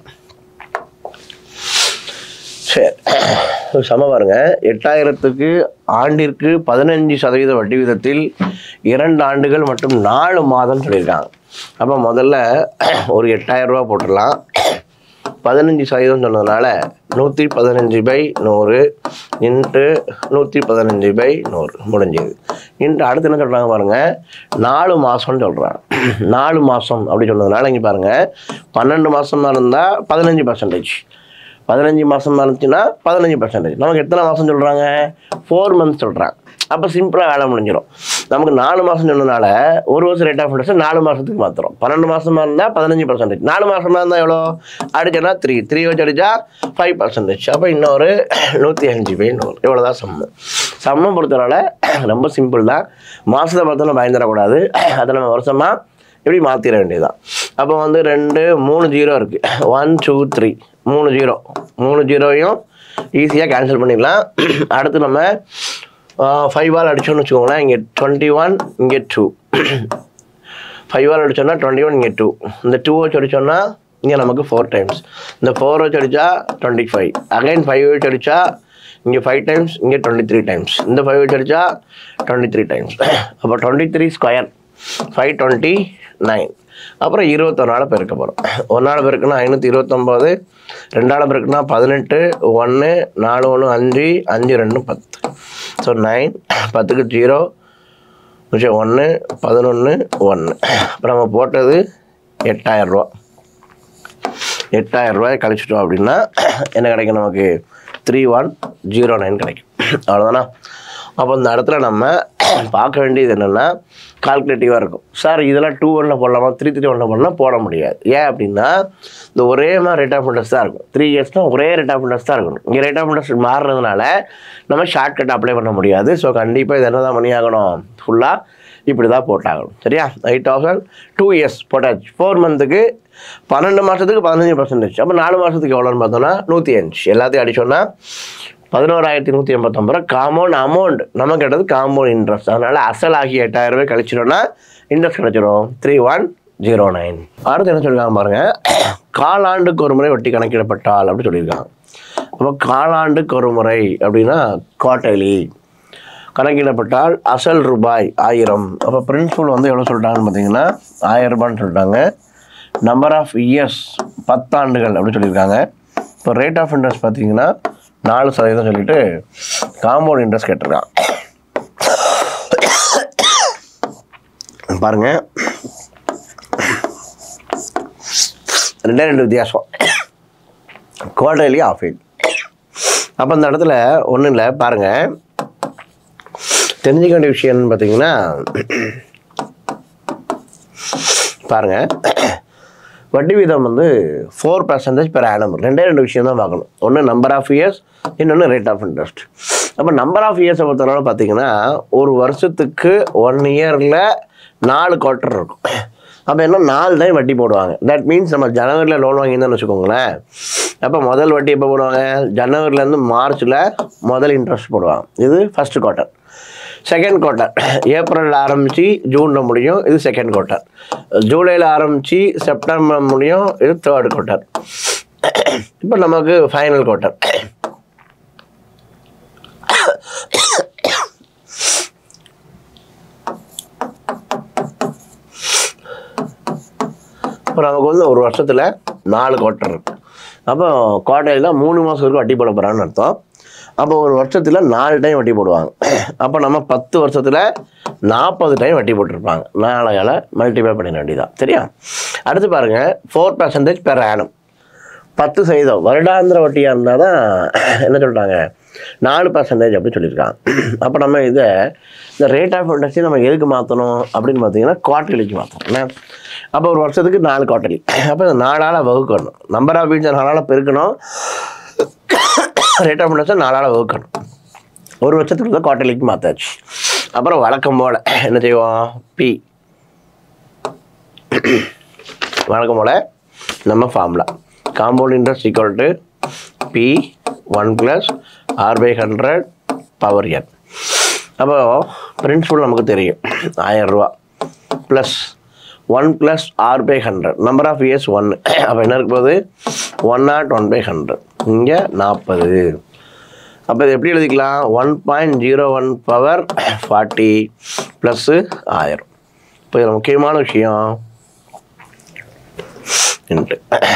சரி சம பாருங்க எட்டாயிரத்துக்கு ஆண்டிற்கு பதினஞ்சு சதவீத வட்டி விதத்தில் இரண்டு ஆண்டுகள் மற்றும் நாலு மாதம் சொல்லியிருக்காங்க அப்போ முதல்ல ஒரு எட்டாயிரம் ரூபா போட்டுடலாம் பதினஞ்சு சதவீதம் சொன்னதுனால நூற்றி பதினஞ்சு பை நூறு இன்ட்டு நூற்றி பதினஞ்சு பை நூறு முடிஞ்சது இன்ட்டு அடுத்து என்ன சொல்கிறாங்க பாருங்கள் நாலு மாதம்னு சொல்கிறாங்க நாலு மாதம் அப்படி சொன்னதுனால இங்கே பாருங்கள் பன்னெண்டு மாதமாக இருந்தால் பதினஞ்சு பர்சன்டேஜ் பதினஞ்சு மாதம் இருந்துச்சுன்னா பதினஞ்சு பர்சன்டேஜ் நமக்கு எத்தனை மாதம் சொல்கிறாங்க ஃபோர் மந்த்ஸ் சொல்கிறாங்க அப்போ சிம்பிளாக வேலை முடிஞ்சிடும் நமக்கு நாலு மாதம் சொன்னதுனால ஒரு வருஷம் ரேட் ஆஃப் இன்ட்ரெஸ்ட் நாலு மாதத்துக்கு மாற்றுறோம் பன்னெண்டு மாதமாக இருந்தால் பதினஞ்சு பர்சன்டேஜ் நாலு மாதமாக இருந்தால் எவ்வளோ அடிச்சோன்னா த்ரீ த்ரீ வச்சு அடித்தா ஃபைவ் பர்சன்டேஜ் அப்போ இன்னொரு நூற்றி அஞ்சு பை நூறு இவ்வளோ தான் சம்மு சம்மம் பொறுத்தவரை ரொம்ப சிம்பிள் தான் மாதத்தை பார்த்தோன்னா பயந்துடக்கூடாது அதை நம்ம வருஷமாக இப்படி மாற்றிட வேண்டியதுதான் அப்போ வந்து ரெண்டு மூணு ஜீரோ இருக்குது ஒன் டூ த்ரீ மூணு ஜீரோ மூணு ஜீரோவையும் ஈஸியாக கேன்சல் பண்ணிடலாம் அடுத்து நம்ம ஃபைவ் ஆல் அடிச்சோம்னு வச்சுக்கோங்களேன் இங்கே டுவெண்ட்டி ஒன் இங்கே டூ ஃபைவ் ஆல் அடிச்சோன்னா டுவெண்ட்டி ஒன் இங்கே டூ இந்த டூ வச்சு அடிச்சோன்னா இங்கே நமக்கு ஃபோர் டைம்ஸ் இந்த ஃபோர் வச்சு அடித்தா டுவெண்ட்டி ஃபைவ் அகைன் ஃபைவ் வச்சு அடித்தா இங்கே ஃபைவ் டைம்ஸ் இங்கே டுவெண்ட்டி த்ரீ டைம்ஸ் இந்த ஃபைவ் வச்சு அடித்தா டுவெண்ட்டி த்ரீ டைம்ஸ் அப்போ twenty three square five twenty nine அப்புறம் இருபத்தொன்னாள் பெருக்க போகிறோம் ஒன்றால் பெருக்குன்னா ஐநூற்றி இருபத்தொம்போது ரெண்டாள் பெருக்குன்னா பதினெட்டு ஒன்று நாலு ஒன்று அஞ்சு அஞ்சு ரெண்டு பத்து ஸோ நைன் பத்துக்கு ஜீரோ மிச்சம் ஒன்று பதினொன்று ஒன்று அப்புறம் நம்ம போட்டது எட்டாயிரரூவா எட்டாயிரம் ரூபாய் கழிச்சிட்டோம் அப்படின்னா என்ன கிடைக்கும் நமக்கு த்ரீ ஒன் ஜீரோ நைன் கிடைக்கும் அவ்வளோதானா அப்போ இந்த இடத்துல நம்ம பார்க்க வேண்டியது என்னென்னா கால்குலேட்டிவாக இருக்கும் சார் இதெல்லாம் டூ ஒன்னில் போடலாமா த்ரீ த்ரீ ஒன்னில் போடலாம் போட முடியாது ஏன் அப்படின்னா இந்த ஒரே மாதிரி ரேட் ஆஃப் இன்ட்ரெஸ்ட் தான் இருக்கும் த்ரீ இயர்ஸ்னால் ஒரே ரேட் ஆஃப் இன்ட்ரெஸ்ட் தான் இருக்கணும் இங்கே ரேட் ஆஃப் இன்ட்ரெஸ்ட் மாறுறதுனால நம்ம ஷார்ட்கட் அப்ளை பண்ண முடியாது ஸோ கண்டிப்பாக இது என்ன தான் பண்ணியாகணும் ஃபுல்லாக இப்படி தான் போட்டாகணும் சரியா எயிட் தௌசண்ட் டூ இயர்ஸ் போட்டாச்சு ஃபோர் மந்த்துக்கு பன்னெண்டு மாதத்துக்கு பதினஞ்சு பர்சன்டேஜ் அப்போ நாலு மாதத்துக்கு எவ்வளோன்னு பார்த்தோன்னா நூற்றி அஞ்சு எல்லாத்தையும் அடிச்சோன்னா பதினோராயிரத்தி நூற்றி எண்பத்தொம்பது ரூபா காம்பவுண்ட் அமௌண்ட் நமக்கு கிட்டது காம்பவுண்ட் இன்ட்ரெஸ்ட் அதனால் அசல் ஆகி எட்டாயிரம் ரூபாய் கழிச்சிட்டோன்னா இன்ட்ரெஸ்ட் கிடச்சிரும் த்ரீ ஒன் ஜீரோ நைன் அடுத்து என்ன சொல்லியிருக்காங்க பாருங்கள் காலாண்டுக்கு ஒரு முறை வட்டி கணக்கிடப்பட்டால் அப்படி சொல்லியிருக்காங்க அப்போ காலாண்டுக்கு ஒரு முறை அப்படின்னா குவார்டர்லி கணக்கிடப்பட்டால் அசல் ரூபாய் ஆயிரம் அப்போ பிரின்சிபல் வந்து எவ்வளோ சொல்லிட்டாங்கன்னு பார்த்தீங்கன்னா ஆயிரம் ரூபான்னு சொல்லிட்டாங்க நம்பர் ஆஃப் இயர்ஸ் பத்தாண்டுகள் அப்படின்னு சொல்லியிருக்காங்க இப்போ ரேட் ஆஃப் இன்ட்ரெஸ்ட் பார்த்தீங்கன்னா நாலு சதவீதம் சொல்லிட்டு காம்பவுண்ட் இன்ட்ரெஸ்ட் கேட்டிருக்கான் பாருங்க ரெண்டே ரெண்டு வித்தியாசம் குவார்டர்லி ஆஃப் இட் அப்போ இந்த இடத்துல ஒன்றும் இல்லை பாருங்கள் தெரிஞ்சுக்க வேண்டிய விஷயம்னு பார்த்தீங்கன்னா பாருங்கள் வட்டி வீதம் வந்து ஃபோர் பர்சன்டேஜ் பெர் ஆனம் ரெண்டே ரெண்டு விஷயம் தான் பார்க்கணும் ஒன்று நம்பர் ஆஃப் இயர்ஸ் இன்னொன்று ரேட் ஆஃப் இன்ட்ரெஸ்ட் அப்போ நம்பர் ஆஃப் இயர்ஸை பொறுத்தவரை பார்த்தீங்கன்னா ஒரு வருஷத்துக்கு ஒன் இயரில் நாலு குவார்ட்டர் இருக்கும் அப்போ என்ன நாலு டைம் வட்டி போடுவாங்க தட் மீன்ஸ் நம்ம ஜனவரியில் லோன் வாங்கியிருந்தோம்னு வச்சுக்கோங்களேன் அப்போ முதல் வட்டி எப்போ போடுவாங்க ஜனவரிலேருந்து மார்ச்சில் முதல் இன்ட்ரெஸ்ட் போடுவாங்க இது ஃபஸ்ட்டு குவார்ட்டர் செகண்ட் குவார்ட்டர் ஏப்ரலில் ஆரம்பித்து ஜூனில் முடியும் இது செகண்ட் குவார்ட்டர் ஜூலையில் ஆரம்பித்து செப்டம்பர் முடியும் இது தேர்ட் குவார்ட்டர் இப்போ நமக்கு ஃபைனல் குவார்ட்டர் இப்போ நமக்கு வந்து ஒரு வருஷத்தில் நாலு குவார்ட்டர் இருக்கு அப்போ குவார்ட்டரில் மூணு மாதம் வரைக்கும் வட்டி போட போகிறான்னு அர்த்தம் அப்போ ஒரு வருஷத்தில் நாலு டைம் வட்டி போடுவாங்க அப்போ நம்ம பத்து வருஷத்தில் நாற்பது டைம் வட்டி போட்டிருப்பாங்க நாளையால் மல்டிப்ளை பண்ணிட வேண்டியதான் சரியா அடுத்து பாருங்கள் ஃபோர் பர்சன்டேஜ் பெர் ஆனம் பத்து சதவீதம் வருடாந்திர வட்டியாக இருந்தால் தான் என்ன சொல்கிறாங்க நாலு பர்சன்டேஜ் அப்படின்னு சொல்லியிருக்காங்க அப்போ நம்ம இதை இந்த ரேட் ஆஃப் இன்ட்ரெஸ்ட்டை நம்ம எதுக்கு மாற்றணும் அப்படின்னு பார்த்தீங்கன்னா குவார்டர்லிக்கு மாற்றணும் என்ன அப்போ ஒரு வருஷத்துக்கு நாலு குவார்டர்லி அப்போ இந்த நாலால் வகுக்கணும் நம்பர் ஆஃப் வீக்ஸ் நாலால் பெருக்கணும் ரேட் ஆஃப் இன்ட்ரெஸ்ட்டை நாலால் வகுக்கணும் ஒரு வருஷத்துக்கு தான் குவார்டர்லிக்கு மாற்றாச்சு அப்புறம் வழக்கம் போல் என்ன செய்வோம் பி வழக்கம் போல் நம்ம formula compound interest equal to P one plus R by hundred power N அப்போ பிரின்சிபல் நமக்கு தெரியும் ஆயிரம் ரூபா plus one plus R by hundred number of years one அப்போ என்ன இருக்க போகுது one naught one by hundred இங்கே நாற்பது அப்போ இது எப்படி எழுதிக்கலாம் one point zero one power forty plus ஆயிரம் இப்போ இதில் முக்கியமான விஷயம் இன்ட்டு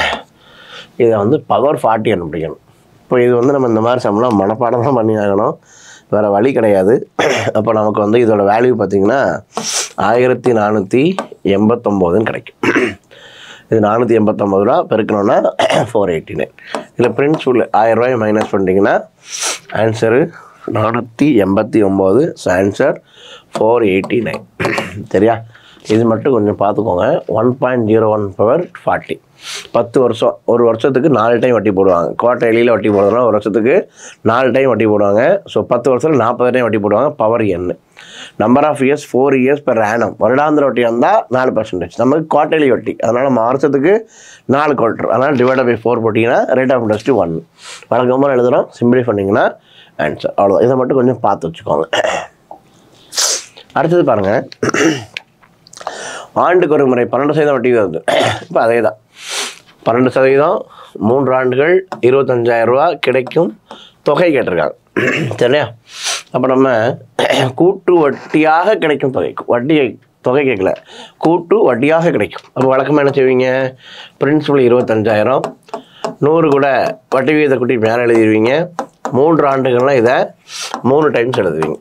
இதை வந்து பவர் ஃபார்ட்டி கண்டுபிடிக்கணும் இப்போ இது வந்து நம்ம இந்த மாதிரி சம்பளம் மனப்பாடம் தான் பண்ணி ஆகணும் வேறு வழி கிடையாது அப்போ நமக்கு வந்து இதோட வேல்யூ பார்த்திங்கன்னா ஆயிரத்தி நானூற்றி எண்பத்தொம்போதுன்னு கிடைக்கும் இது நானூற்றி எண்பத்தொம்பது ரூபா பெருக்கணும்னா ஃபோர் எயிட்டி நைன் இதில் பிரின்சிபல் ஆயிரரூபாய் மைனஸ் பண்ணிட்டீங்கன்னா ஆன்சரு நானூற்றி எண்பத்தி ஒம்பது ஆன்சர் ஃபோர் எயிட்டி நைன் சரியா இது மட்டும் கொஞ்சம் பார்த்துக்கோங்க one point zero one power forty பத்து வருஷம் ஒரு வருஷத்துக்கு நாலு டைம் வட்டி போடுவாங்க குவார்டர்லியில் வட்டி போடுறதுனா ஒரு வருஷத்துக்கு நாலு டைம் வட்டி போடுவாங்க ஸோ பத்து வருஷத்தில் நாற்பது டைம் வட்டி போடுவாங்க பவர் எண்ணு number of years four years per annum வருடாந்திர வட்டி வந்தால் நாலு பர்சன்டேஜ் நமக்கு குவார்டர்லி வட்டி அதனால் நம்ம வருஷத்துக்கு நாலு குவார்டர் அதனால் டிவைட் பை ஃபோர் போட்டிங்கன்னா ரேட் ஆஃப் இன்ட்ரெஸ்ட் ஒன் வழக்கமாக எழுதுகிறோம் சிம்பிளி பண்ணிங்கன்னா ஆன்சர் அவ்வளோதான் இதை மட்டும் கொஞ்சம் பார்த்து வச்சுக்கோங்க அடுத்தது பாருங்கள் ஆண்டுக்கு ஒரு முறை பன்னெண்டு சதவீதம் வட்டி வருது இப்போ அதே தான் பன்னெண்டு சதவீதம் மூன்று ஆண்டுகள் இருபத்தஞ்சாயிரம் ரூபா கிடைக்கும் தொகை கேட்டிருக்காங்க சரியா அப்போ நம்ம கூட்டு வட்டியாக கிடைக்கும் தொகை வட்டி தொகை கேட்கல கூட்டு வட்டியாக கிடைக்கும் அப்போ வழக்கமாக என்ன செய்வீங்க பிரின்சிபல் இருபத்தஞ்சாயிரம் நூறு கூட வட்டி விகித குட்டி மேலே எழுதிடுவீங்க மூன்று ஆண்டுகள்லாம் இதை மூணு டைம்ஸ் எழுதுவீங்க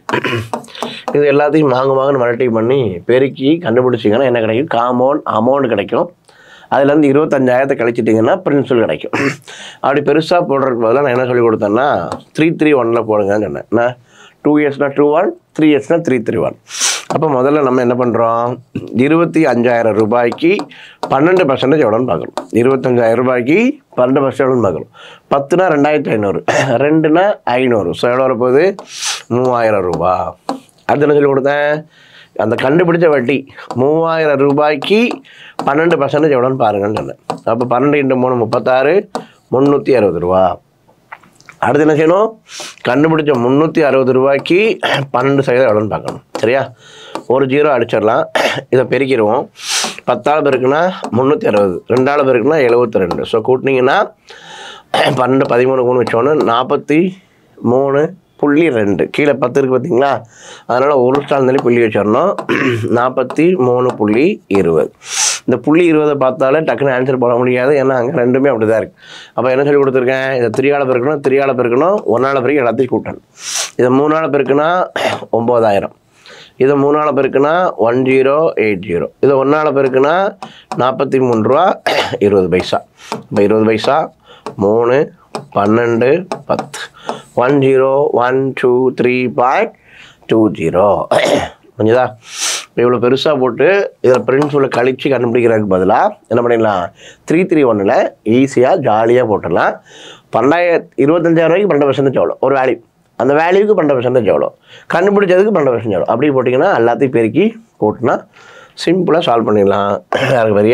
இது எல்லாத்தையும் மாங்கு மாங்குன்னு மல்டி பண்ணி பெருக்கி கண்டுபிடிச்சிங்கன்னா என்ன கிடைக்கும் காம்பவுண்ட் அமௌண்ட் கிடைக்கும் அதுலேருந்து இருபத்தஞ்சாயிரத்தை கழிச்சிட்டிங்கன்னா பிரின்சிபல் கிடைக்கும் அப்படி பெருசாக போடுறதுக்கு பதிலாக நான் என்ன சொல்லி கொடுத்தேன்னா த்ரீ த்ரீ ஒனில் போடுங்கன்னு சொன்னேன் நான் டூ இயர்ஸ்னால் டூ ஒன் த்ரீ இயர்ஸ்னால் த்ரீ த்ரீ ஒன் அப்போ முதல்ல நம்ம என்ன பண்ணுறோம் இருபத்தி அஞ்சாயிரம் ரூபாய்க்கு பன்னெண்டு பர்சன்டேஜ் எவ்வளோன்னு பார்க்கணும் இருபத்தஞ்சாயிரம் ரூபாய்க்கு பன்னெண்டு பர்சன்ட் எவ்வளோன்னு பார்க்கணும் பத்துனா ரெண்டாயிரத்தி ஐநூறு ரெண்டுனா ஐநூறு ஸோ எவ்வளோ வரப்போகுது மூவாயிரம் ரூபா அடுத்து என்ன சொல்லி கொடுத்தேன் அந்த கண்டுபிடிச்ச வட்டி மூவாயிரம் ரூபாய்க்கு பன்னெண்டு பர்சன்டேஜ் எவ்வளோன்னு பாருங்கன்னு சொன்னேன் அப்போ பன்னெண்டு இன்ட்டு மூணு முப்பத்தாறு முந்நூற்றி அறுபது ரூபா அடுத்து என்ன செய்யணும் கண்டுபிடிச்ச முந்நூற்றி அறுபது ரூபாய்க்கு பன்னெண்டு சதவீதம் எவ்வளோன்னு பார்க்கணும் சரியா ஒரு ஜீரோ அடிச்சிடலாம் இதை பெருக்கிடுவோம் பத்தாள் பேருக்குன்னா முந்நூற்றி அறுபது ரெண்டாள் பேருக்குன்னா எழுபத்தி ரெண்டு ஸோ கூட்டினீங்கன்னா பன்னெண்டு பதிமூணு மூணு வச்சோன்னு நாற்பத்தி மூணு புள்ளி ரெண்டு கீழே பத்து இருக்குது பார்த்தீங்களா அதனால் ஒரு ஸ்டாண்ட்லேயே புள்ளி வச்சிடணும் நாற்பத்தி மூணு புள்ளி இருபது இந்த புள்ளி இருபதை பார்த்தாலே டக்குன்னு ஆன்சர் போட முடியாது ஏன்னா அங்கே ரெண்டுமே அப்படி தான் இருக்குது அப்போ என்ன சொல்லி கொடுத்துருக்கேன் இதை த்ரீயால் பெருக்கணும் த்ரீயால் பெருக்கணும் ஒன்றால் பெருக்கி எல்லாத்தையும் கூட்டணும் இதை மூணால் பெருக்குனா ஒம்பதாயிரம் இதை மூணால் பெருக்குனா ஒன் ஜீரோ எயிட் ஜீரோ இதை ஒன்றால் பெருக்குனா நாற்பத்தி மூணு ரூபா இருபது பைசா இப்போ இருபது பைசா மூணு பன்னெண்டு பத்து one zero one two three point two zero புரிஞ்சுதா இப்போ இவ்வளோ பெருசாக போட்டு இதில் பிரின்சிபலை கழித்து கண்டுபிடிக்கிறதுக்கு பதிலாக என்ன பண்ணிடலாம் த்ரீ த்ரீ ஒன்னில் ஈஸியாக ஜாலியாக போட்டுடலாம் பன்னெண்டாயிரத்து இருபத்தஞ்சாயிரம் ரூபாய்க்கு பன்னெண்டு பர்சன்டேஜ் எவ்வளோ ஒரு வேல்யூ அந்த வேல்யூக்கு பன்னெண்டு பர்சன்டேஜ் எவ்வளோ கண்டுபிடிச்சதுக்கு பன்னெண்டு பர்சன்டேஜ் எவ்வளோ அப்படி போட்டிங்கன்னா எல்லாத்தையும் பெருக்கி கூட்டினா சிம்பிளாக சால்வ் பண்ணிடலாம் யாருக்கு பெரிய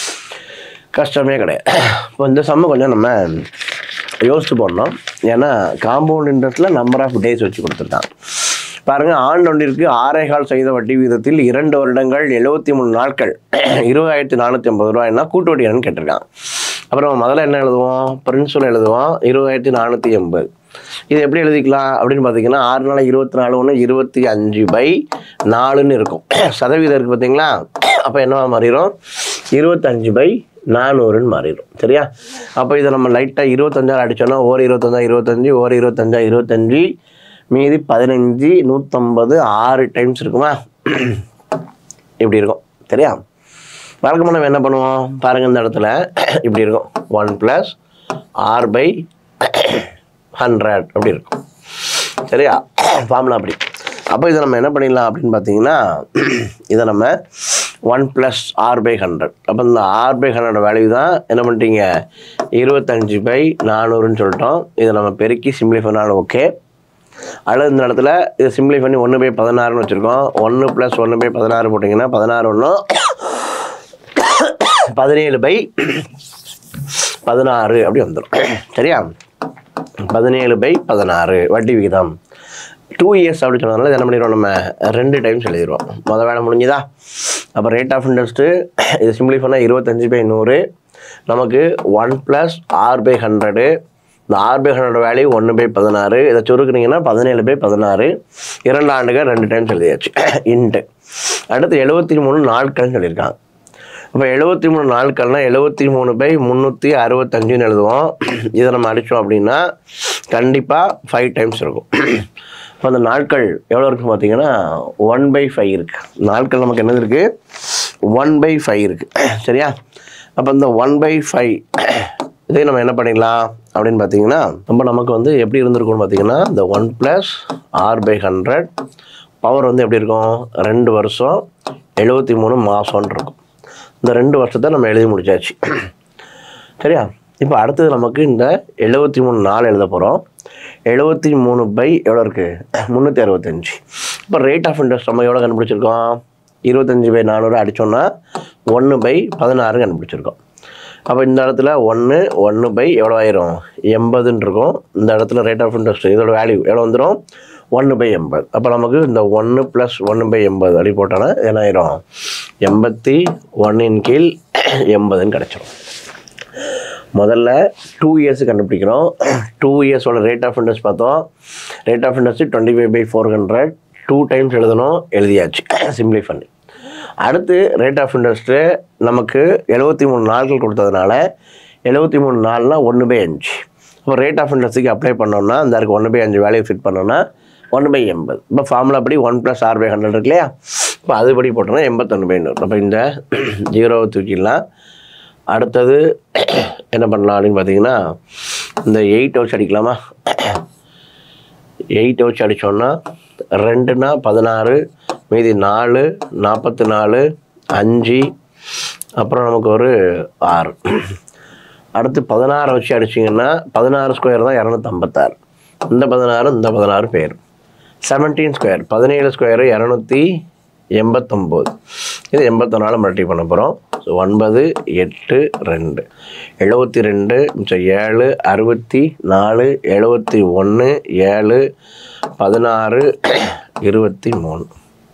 கஷ்டமே கிடையாது இப்போ இந்த சம்ம கொஞ்சம் நம்ம யோசிச்சு போடணும் ஏன்னா காம்பவுண்ட் இன்ட்ரெஸ்ட்டில் நம்பர் ஆஃப் டேஸ் வச்சு கொடுத்துருக்காங்க பாருங்கள் ஆண்டு ஒன்றிற்கு ஆறே கால் சதவீத வட்டி விகிதத்தில் இரண்டு வருடங்கள் எழுபத்தி மூணு நாட்கள் இருபதாயிரத்தி நானூற்றி ஐம்பது ரூபாய்னா கூட்டு வட்டி என்னன்னு கேட்டிருக்காங்க அப்புறம் முதல்ல என்ன எழுதுவோம் பிரின்சிபல் எழுதுவோம் இருபதாயிரத்தி நானூற்றி எண்பது இது எப்படி எழுதிக்கலாம் அப்படின்னு பார்த்தீங்கன்னா ஆறு நாள் இருபத்தி நாலு ஒன்று இருபத்தி அஞ்சு பை நாலுன்னு இருக்கும் சதவீதம் இருக்குது பார்த்தீங்களா அப்போ என்னவா மாறிடும் இருபத்தஞ்சு பை நானூறுன்னு மாறிடும் சரியா அப்போ இதை நம்ம லைட்டாக இருபத்தஞ்சாறு அடித்தோன்னா ஓர் இருபத்தஞ்சா இருபத்தஞ்சி ஓர் இருபத்தஞ்சா இருபத்தஞ்சி மீதி பதினஞ்சு நூற்றம்பது ஆறு டைம்ஸ் இருக்குமா இப்படி இருக்கும் சரியா வழக்கமாக நம்ம என்ன பண்ணுவோம் பாருங்கள் இந்த இடத்துல இப்படி இருக்கும் one plus R by hundred அப்படி இருக்கும் சரியா ஃபார்முலா அப்படி அப்போ இதை நம்ம என்ன பண்ணிடலாம் அப்படின்னு பார்த்தீங்கன்னா இதை நம்ம one plus R by hundred அப்போ இந்த ஆர் பை ஹண்ட்ரட் வேல்யூ தான் என்ன பண்ணிட்டீங்க இருபத்தஞ்சு பை நானூறுன்னு சொல்லிட்டோம் இதை நம்ம பெருக்கி சிம்பிளிஃபை பண்ணாலும் ஓகே அல்லது இந்த இடத்துல இதை சிம்பிளை பண்ணி ஒன்று பை பதினாறுன்னு வச்சுருக்கோம் ஒன்று ப்ளஸ் ஒன்று பை பதினாறு போட்டிங்கன்னா பதினாறு ஒன்றும் பதினேழு பை பதினாறு அப்படி வந்துடும் சரியா பதினேழு பை பதினாறு வட்டி விகிதம் டூ இயர்ஸ் அப்படி சொன்னதுனால என்ன பண்ணிடுவோம் நம்ம ரெண்டு டைம்ஸ் எழுதிடுவோம் மொதல் வேலை முடிஞ்சுதா அப்போ ரேட் ஆஃப் இன்ட்ரெஸ்ட்டு இது சிம்பிளை பண்ணால் இருபத்தஞ்சி பை நூறு நமக்கு one plus R by hundred இந்த ஆர் பை ஹண்ட்ரட் வேல்யூ ஒன்று பை பதினாறு இதை சுருக்குனீங்கன்னா பதினேழு பை பதினாறு இரண்டு ஆண்டுகள் ரெண்டு டைம்ஸ் எழுதியாச்சு இன்ட்டு அடுத்து எழுபத்தி மூணு நாட்கள்னு சொல்லியிருக்காங்க அப்போ எழுபத்தி மூணு நாட்கள்னா எழுபத்தி மூணு பை முந்நூற்றி அறுபத்தஞ்சுன்னு எழுதுவோம் இதை நம்ம அடித்தோம் அப்படின்னா கண்டிப்பாக ஃபைவ் டைம்ஸ் இருக்கும் இப்போ அந்த நாட்கள் எவ்வளோ இருக்குது பார்த்தீங்கன்னா ஒன் பை ஃபைவ் இருக்குது நாட்கள் நமக்கு என்னது இருக்குது ஒன் பை ஃபைவ் இருக்குது சரியா அப்போ இந்த ஒன் பை ஃபைவ் இதே நம்ம என்ன பண்ணிடலாம் அப்படின்னு பார்த்தீங்கன்னா நம்ம நமக்கு வந்து எப்படி இருந்திருக்கும்னு பார்த்தீங்கன்னா இந்த one plus R by hundred power வந்து எப்படி இருக்கும் ரெண்டு வருஷம் எழுபத்தி மூணு மாதம்னு இருக்கும் இந்த ரெண்டு வருஷத்தை நம்ம எழுதி முடிச்சாச்சு சரியா இப்போ அடுத்தது நமக்கு இந்த எழுபத்தி மூணு நாள் எழுத போகிறோம் எழுபத்தி மூணு பை எவ்வளோ இருக்குது முந்நூற்றி அறுபத்தஞ்சு இப்போ ரேட் ஆஃப் இன்ட்ரெஸ்ட் நம்ம எவ்வளோ கண்டுபிடிச்சிருக்கோம் இருபத்தஞ்சி பை நானூறு அடித்தோன்னா ஒன்று பை பதினாறு கண்டுபிடிச்சிருக்கோம் அப்போ இந்த இடத்துல ஒன்று ஒன்று பை எவ்வளோ ஆயிரும் எண்பதுன்னு இருக்கும் இந்த இடத்துல ரேட் ஆஃப் இன்ட்ரெஸ்ட் இதோட வேல்யூ எவ்வளோ வந்துடும் ஒன்று பை எண்பது அப்போ நமக்கு இந்த ஒன்று ப்ளஸ் ஒன்று பை எண்பது அப்படி போட்டோன்னா என்ன ஆயிரும் எண்பத்தி ஒன்றின் கீழ் எண்பதுன்னு கிடச்சிரும் முதல்ல டூ இயர்ஸ் கண்டுபிடிக்கிறோம் டூ இயர்ஸோட ரேட் ஆஃப் இன்ட்ரெஸ்ட் பார்த்தோம் rate of interest twenty five by four hundred two times எழுதணும் எழுதியாச்சு சிம்பிளை பண்ணி அடுத்து ரேட் ஆஃப் இன்ட்ரெஸ்ட்டு நமக்கு எழுபத்தி மூணு நாட்கள் கொடுத்ததுனால எழுபத்தி மூணு நாள்னா ஒன்று பை அஞ்சு இப்போ ரேட் ஆஃப் இன்ட்ரெஸ்ட்டுக்கு அப்ளை பண்ணோம்னா இந்த அதுக்கு ஒன்று பை அஞ்சு வேல்யூ ஃபிட் பண்ணோம்னா ஒன்று பை எண்பது இப்போ ஃபார்முலா படி one plus R by hundred இருக்கு இல்லையா இப்போ அதுபடி போட்டோம்னா எண்பத்தொன்று பை நூறு அப்போ இந்த ஜீரோவை தூக்கிடலாம் அடுத்தது என்ன பண்ணலாம் அப்படின்னு பார்த்தீங்கன்னா இந்த எயிட் வச்சு அடிக்கலாமா எயிட் வச்சு அடித்தோன்னா ரெண்டுனா பதினாறு மீதி நாலு நாற்பத்தி நாலு அஞ்சு அப்புறம் நமக்கு ஒரு ஆறு அடுத்து பதினாறை வச்சு அடிச்சிங்கன்னா பதினாறு ஸ்கொயர் தான் இரநூத்தம்பத்தாறு இந்த பதினாறு இந்த பதினாறு பேர் செவன்டீன் ஸ்கொயர் பதினேழு ஸ்கொயரு இரநூத்தி எண்பத்தொம்போது இது எண்பத்தொன்னால மல்டி பண்ண போகிறோம் ஸோ ஒன்பது எட்டு ரெண்டு எழுபத்தி ரெண்டு மிச்சம் ஏழு அறுபத்தி நாலு எழுபத்தி ஒன்று ஏழு பதினாறு இருபத்தி மூணு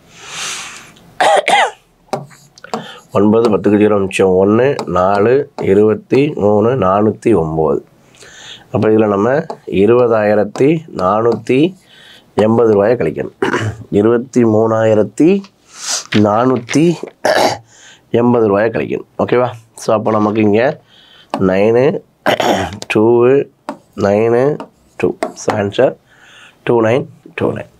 ஒன்பது பத்துக்கு ஜீரோ மிச்சம் ஒன்று நாலு இருபத்தி மூணு நானூற்றி ஒம்பது அப்போ இதில் நம்ம இருபதாயிரத்தி நானூற்றி எண்பது ரூபாயை கழிக்கணும் இருபத்தி மூணாயிரத்தி நானூற்றி எண்பது ரூபாயை கழிக்கணும் ஓகேவா ஸோ அப்போ நமக்கு இங்கே nine two nine two so answer two nine two nine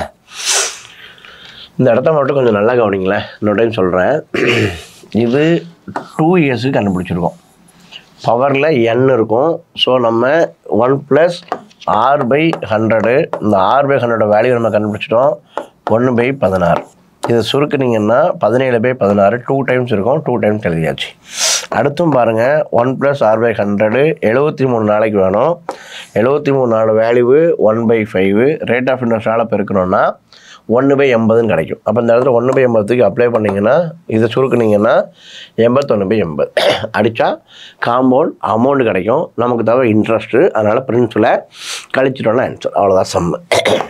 இந்த இடத்த மட்டும் கொஞ்சம் நல்லா கவனிங்களேன் இன்னொரு டைம் சொல்கிறேன் இது டூ இயர்ஸுக்கு கண்டுபிடிச்சிருக்கோம் பவரில் என் இருக்கும் ஸோ நம்ம one plus R by hundred இந்த ஆர் பை ஹண்ட்ரட் வேல்யூ நம்ம கண்டுபிடிச்சிட்டோம் ஒன்று பை பதினாறு இதை சுருக்குனீங்கன்னா பதினேழு பை பதினாறு டூ டைம்ஸ் இருக்கும் டூ டைம்ஸ் எழுதியாச்சு அடுத்தும் பாருங்கள் one plus R by hundred எழுபத்தி மூணு நாளைக்கு வேணும் எழுபத்தி மூணு நாலு value one by five rate of இன்ட்ரெஸ்டால் பெருக்கணும்னா ஒன்று பை எண்பதுன்னு கிடைக்கும் அப்போ இந்த இடத்துல ஒன்று பை எண்பதுக்கு அப்ளை பண்ணிங்கன்னா இதை சுருக்குனீங்கன்னா எண்பத்தொன்று பை எண்பது அடித்தா காம்பவுண்ட் அமௌண்ட் கிடைக்கும் நமக்கு தவிர இன்ட்ரெஸ்ட்டு அதனால் பிரின்ஸில் கழிச்சிட்டோம்னா ஆன்சர் அவ்வளோதான் சம்மு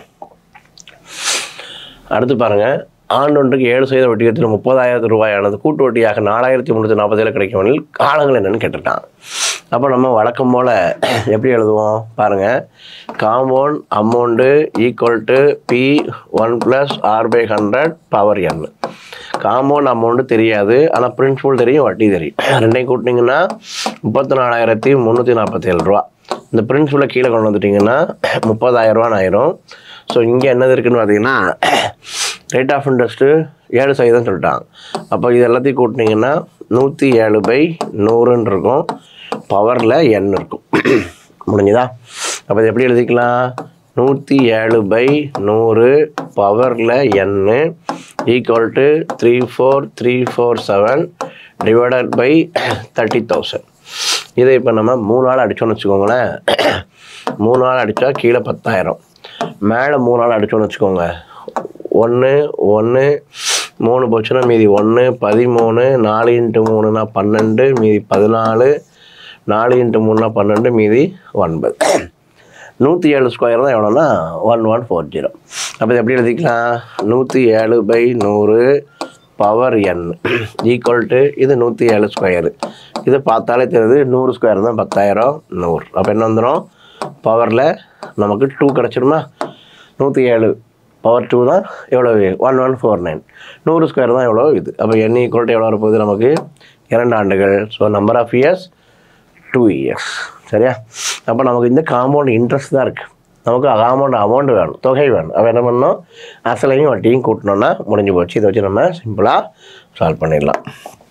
அடுத்து பாருங்கள் ஆண்டொன்றுக்கு ஏழு சதவீத வட்டியத்தில் முப்பதாயிரத்து ரூபாயானது கூட்டு வட்டியாக நாலாயிரத்தி முந்நூற்றி நாற்பதில் கிடைக்கும் எனில் காலங்கள் என்னென்னு கேட்டிருக்கான் அப்போ நம்ம வழக்கம் போல் எப்படி எழுதுவோம் பாருங்கள் compound amount equal to P one plus R by hundred power N compound amount தெரியாது ஆனால் பிரின்சிபல் தெரியும் வட்டி தெரியும் ரெண்டையும் கூட்டினீங்கன்னா முப்பத்தி நாலாயிரத்தி முந்நூற்றி நாற்பத்தேழு ரூபா இந்த பிரின்சிபலை கீழே கொண்டு வந்துட்டிங்கன்னா முப்பதாயிரரூவான்னு ஆயிரும் ஸோ இங்கே என்னது இருக்குன்னு பார்த்தீங்கன்னா ரேட் ஆஃப் இன்ட்ரெஸ்ட்டு ஏழு சதவீதம் சொல்லிட்டாங்க அப்போ இது எல்லாத்தையும் கூட்டினீங்கன்னா நூற்றி ஏழு பை நூறுன்னு இருக்கும் பவரில் எண் இருக்கும் முடிஞ்சுதா அப்போ இது எப்படி எழுதிக்கலாம் நூற்றி ஏழு பை நூறு பவரில் N equal to three four three four seven divided by thirty thousand இதை இப்போ நம்ம மூணு நாள் அடித்தோன்னு வச்சுக்கோங்களேன் மூணு நாள் அடித்தா கீழே பத்தாயிரம் மேலே மூணு நாள் அடித்தோன்னு வச்சுக்கோங்க ஒன்று ஒன்று மூணு போச்சுன்னா மீதி ஒன்று பதிமூணு நாலு இன்ட்டு மூணுனா பன்னெண்டு மீதி பதினாலு நாலு இன்ட்டு மூணுனா பன்னெண்டு மீதி ஒன்பது நூற்றி ஏழு ஸ்கொயர் தான் எவ்வளோன்னா ஒன் ஒன் ஃபோர் ஜீரோ அப்போ இது எப்படி எழுதிக்கலாம் நூற்றி ஏழு பை நூறு பவர் என் ஈக்குவல் டு இது நூற்றி ஏழு ஸ்கொயரு இது பார்த்தாலே தெரியுது நூறு ஸ்கொயர் தான் பத்தாயிரம் நூறு அப்போ என்ன வந்துடும் பவரில் நமக்கு டூ கிடச்சிருமா நூற்றி ஏழு பவர் டூ தான் எவ்வளோ ஒன் ஒன் ஃபோர் நைன் நூறு ஸ்கொயர் தான் எவ்வளோ இது அப்போ என் ஈக்குவல் டு எவ்வளோ வரப்போகுது நமக்கு இரண்டு ஆண்டுகள் so number of years two years சரியா அப்போ நமக்கு இந்த காம்பவுண்ட் இன்ட்ரெஸ்ட் தான் இருக்குது நமக்கு காம்பவுண்ட் அமௌண்ட் வேணும் தொகை வேணும் அப்போ என்ன பண்ணணும் அசலையும் வட்டியும் கூட்டணும்னா முடிஞ்சு போச்சு இதை வச்சு நம்ம சிம்பிளாக சால்வ் பண்ணிடலாம்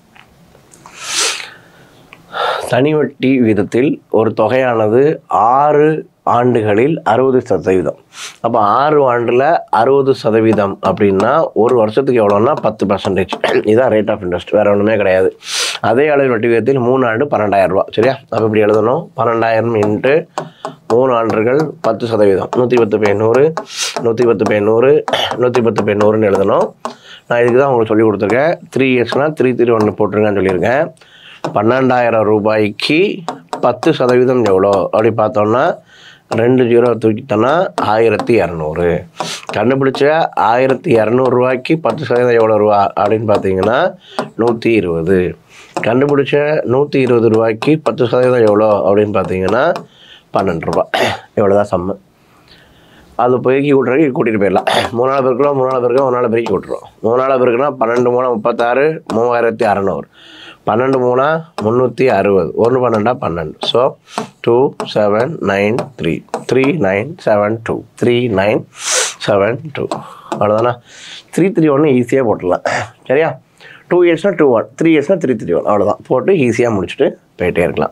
தனி வட்டி வீதத்தில் ஒரு தொகையானது ஆறு ஆண்டுகளில் அறுபது சதவீதம் அப்போ ஆறு ஆண்டில் அறுபது சதவீதம் அப்படின்னா ஒரு வருஷத்துக்கு எவ்வளோன்னா பத்து பர்சன்டேஜ் இதுதான் ரேட் ஆஃப் இன்ட்ரெஸ்ட் வேறு ஒன்றுமே கிடையாது அதே அளவு வட்டி விகிதத்தில் மூணு ஆண்டு பன்னெண்டாயிரம் ரூபா சரியா அப்போ இப்படி எழுதணும் பன்னெண்டாயிரம் இன்ட்டு மூணு ஆண்டுகள் பத்து சதவீதம் நூற்றி பத்து பை நூறு நூற்றி பத்து பை நூறு நூற்றி பத்து பை நூறுன்னு எழுதணும் நான் இதுக்கு தான் உங்களுக்கு சொல்லி கொடுத்துருக்கேன் த்ரீ இயர்ஸ்னால் த்ரீ த்ரீ ஒன்று போட்டிருங்கன்னு சொல்லியிருக்கேன் பன்னெண்டாயிரம் ரூபாய்க்கு பத்து சதவீதம் எவ்வளோ அப்படி பார்த்தோம்னா ரெண்டு ஜீரோ தூக்கிட்டோன்னா ஆயிரத்தி இரநூறு கண்டுபிடிச்ச ஆயிரத்தி இரநூறுவாய்க்கு பத்து சதவீதம் எவ்வளோ ரூபா அப்படின்னு பார்த்தீங்கன்னா நூற்றி இருபது கண்டுபிடிச்ச நூற்றி இருபது ரூபாய்க்கு பத்து சதவீதம் எவ்வளோ அப்படின்னு பார்த்தீங்கன்னா பன்னெண்டு ரூபா இவ்வளோ தான் சம்மு அது பெருக்கி விட்றதுக்கு கூட்டிகிட்டு போயிடலாம் மூணு நாள் பெருக்கலாம் மூணு நாள் பெருக்கலாம் ஒரு நாள் பெருக்கி விட்ருவோம் மூணு நாள் பெருக்குனா பன்னெண்டு மூணா முப்பத்தாறு மூவாயிரத்தி அறநூறு பன்னெண்டு மூணா முந்நூற்றி அறுபது ஒன்று பன்னெண்டா பன்னெண்டு so two seven nine three three nine seven two three nine seven two அவ்வளோதானா த்ரீ த்ரீ ஒன்று ஈஸியாக போட்டுடலாம் சரியா டூ இயர்ஸ்னால் டூ ஒன் த்ரீ இயர்ஸ்னால் த்ரீ த்ரீ ஒன் அவ்வளோதான் போட்டு ஈஸியாக முடிச்சுட்டு போயிட்டே இருக்கலாம்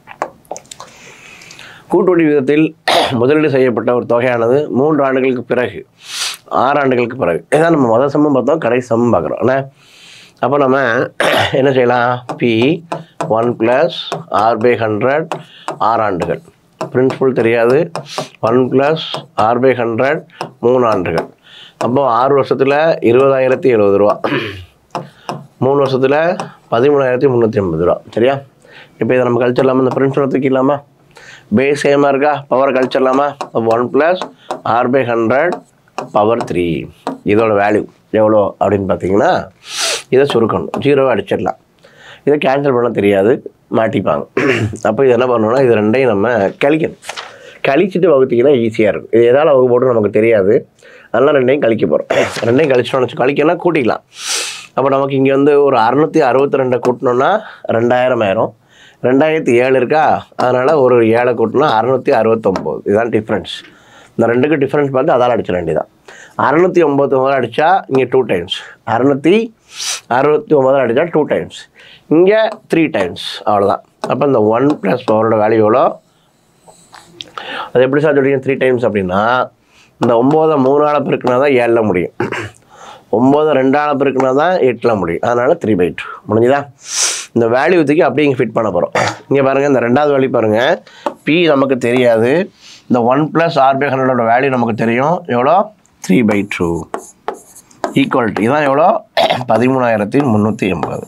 கூட்டுவட்டி விகிதத்தில் முதலீடு செய்யப்பட்ட ஒரு தொகையானது மூன்று ஆண்டுகளுக்கு பிறகு ஆறு ஆண்டுகளுக்கு பிறகு இதான் நம்ம முதல் சம்மம் பார்த்தோம் கடைசி சம்மம் பார்க்குறோம் என்ன அப்போ நம்ம என்ன செய்யலாம் P one plus R by hundred ஆறு ஆண்டுகள் பிரின்சிபல் தெரியாது one plus R by hundred மூணு ஆண்டுகள் அப்போ ஆறு வருஷத்தில் இருபதாயிரத்தி எழுபது ரூபா மூணு வருஷத்தில் பதிமூணாயிரத்தி முந்நூற்றி ஐம்பது ரூபா சரியா இப்போ இதை நம்ம கழிச்சிடலாமா இந்த பிரின்சிபல் தூக்கிடலாமா பேஸ் சேமாக இருக்கா பவர் கழிச்சிடலாமா one plus R by hundred power three இதோட வேல்யூ எவ்வளோ அப்படின்னு பார்த்தீங்கன்னா இதை சுருக்கணும் ஜீரோவை அடிச்சிடலாம் இதை கேன்சல் பண்ண தெரியாது மாட்டிப்பாங்க அப்போ இது என்ன பண்ணணும்னா இது ரெண்டையும் நம்ம கழிக்கணும் கழிச்சிட்டு வகுத்தீங்கன்னா ஈஸியாக இருக்கும் இது எதால் வகுப்பு போட்டு நமக்கு தெரியாது அதனால் ரெண்டையும் கழிக்க போகிறோம் ரெண்டையும் கழிச்சிட்டோம்னு வச்சு கழிக்கணும்னா கூட்டிக்கலாம் அப்போ நமக்கு இங்கே வந்து ஒரு அறநூற்றி அறுபத்தி ரெண்டை கூட்டினோன்னா ரெண்டாயிரம் ஆயிரும் ரெண்டாயிரத்தி ஏழு இருக்கா அதனால் ஒரு ஏழை கூட்டினா அறநூற்றி அறுபத்தொம்போது இதுதான் டிஃப்ரென்ஸ் இந்த ரெண்டுக்கு டிஃப்ரென்ஸ் பார்த்து அதால் அடிச்சிட வேண்டியதான் அறநூற்றி ஒம்பத்தொம்பது அடித்தா இங்கே டூ டைம்ஸ் அறநூற்றி அறுபத்தி ஒம்பது அடித்தா டூ டைம்ஸ் இங்கே த்ரீ டைம்ஸ் அவ்வளோதான் அப்போ இந்த ஒன் ப்ளஸ் பவரோட வேல்யூ எவ்வளோ அது எப்படி சார் சொல்றீங்க த்ரீ டைம்ஸ் அப்படின்னா இந்த ஒம்போதை மூணால் பெருக்குனா தான் ஏழில் முடியும் ஒம்போதை ரெண்டால் பெருக்குனா தான் எட்டில் முடியும் அதனால் த்ரீ பை டூ முடிஞ்சுதா இந்த வேல்யூ தூக்கி அப்படியே இங்கே ஃபிட் பண்ண போகிறோம் இங்கே பாருங்கள் இந்த ரெண்டாவது வேல்யூ பாருங்கள் பி நமக்கு தெரியாது இந்த ஒன் ப்ளஸ் ஆர் பை ஹண்ட்ரடோட வேல்யூ நமக்கு தெரியும் எவ்வளோ three by two equal to இதான் எவ்வளோ பதிமூணாயிரத்தி முந்நூற்றி எண்பது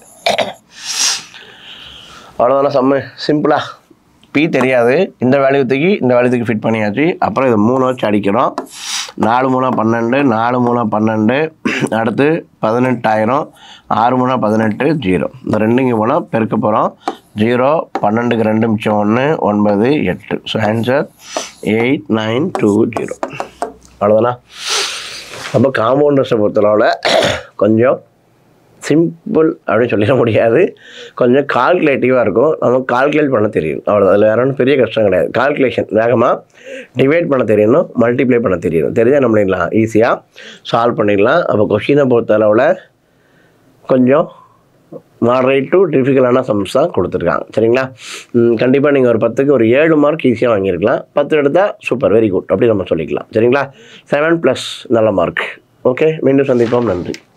அவ்வளோதானே செம்ம சிம்பிளாக பி தெரியாது இந்த வேல்யூ தூக்கி இந்த வேல்யூ தூக்கி ஃபிட் பண்ணியாச்சு அப்புறம் இதை மூணு வச்சு அடிக்கிறோம் நாலு மூணா பன்னெண்டு நாலு மூணா பன்னெண்டு அடுத்து பதினெட்டாயிரம் ஆறு மூணா பதினெட்டு ஜீரோ இந்த ரெண்டு இங்கே போனால் பெருக்க போகிறோம் ஜீரோ பன்னெண்டுக்கு ரெண்டு மிச்சம் ஒன்று ஒன்பது எட்டு so answer eight nine two zero அவ்வளோதானா அப்போ காம்பவுண்டர்ஸை பொறுத்தளவில் கொஞ்சம் சிம்பிள் அப்படின்னு சொல்லிட முடியாது கொஞ்சம் கால்குலேட்டிவாக இருக்கும் நமக்கு கால்குலேட் பண்ண தெரியும் அவ்வளோதான் அதில் வேற ஒன்றும் பெரிய கஷ்டம் கிடையாது கால்குலேஷன் வேகமாக டிவைட் பண்ண தெரியணும் மல்டிப்ளை பண்ண தெரியணும் தெரிஞ்சால் நம்ம பண்ணிடலாம் ஈஸியாக சால்வ் பண்ணிடலாம் அப்போ கொஷினை பொறுத்த அளவில் கொஞ்சம் மாடரேட் டு டிஃபிகலான சம்ஸ் தான் கொடுத்துருக்காங்க சரிங்களா கண்டிப்பாக நீங்கள் ஒரு பத்துக்கு ஒரு ஏழு மார்க் ஈஸியாக வாங்கியிருக்கலாம் பத்து எடுத்தால் சூப்பர் வெரி குட் அப்படி நம்ம சொல்லிக்கலாம் சரிங்களா செவன் ப்ளஸ் நல்ல மார்க் ஓகே மீண்டும் சந்திப்போம் நன்றி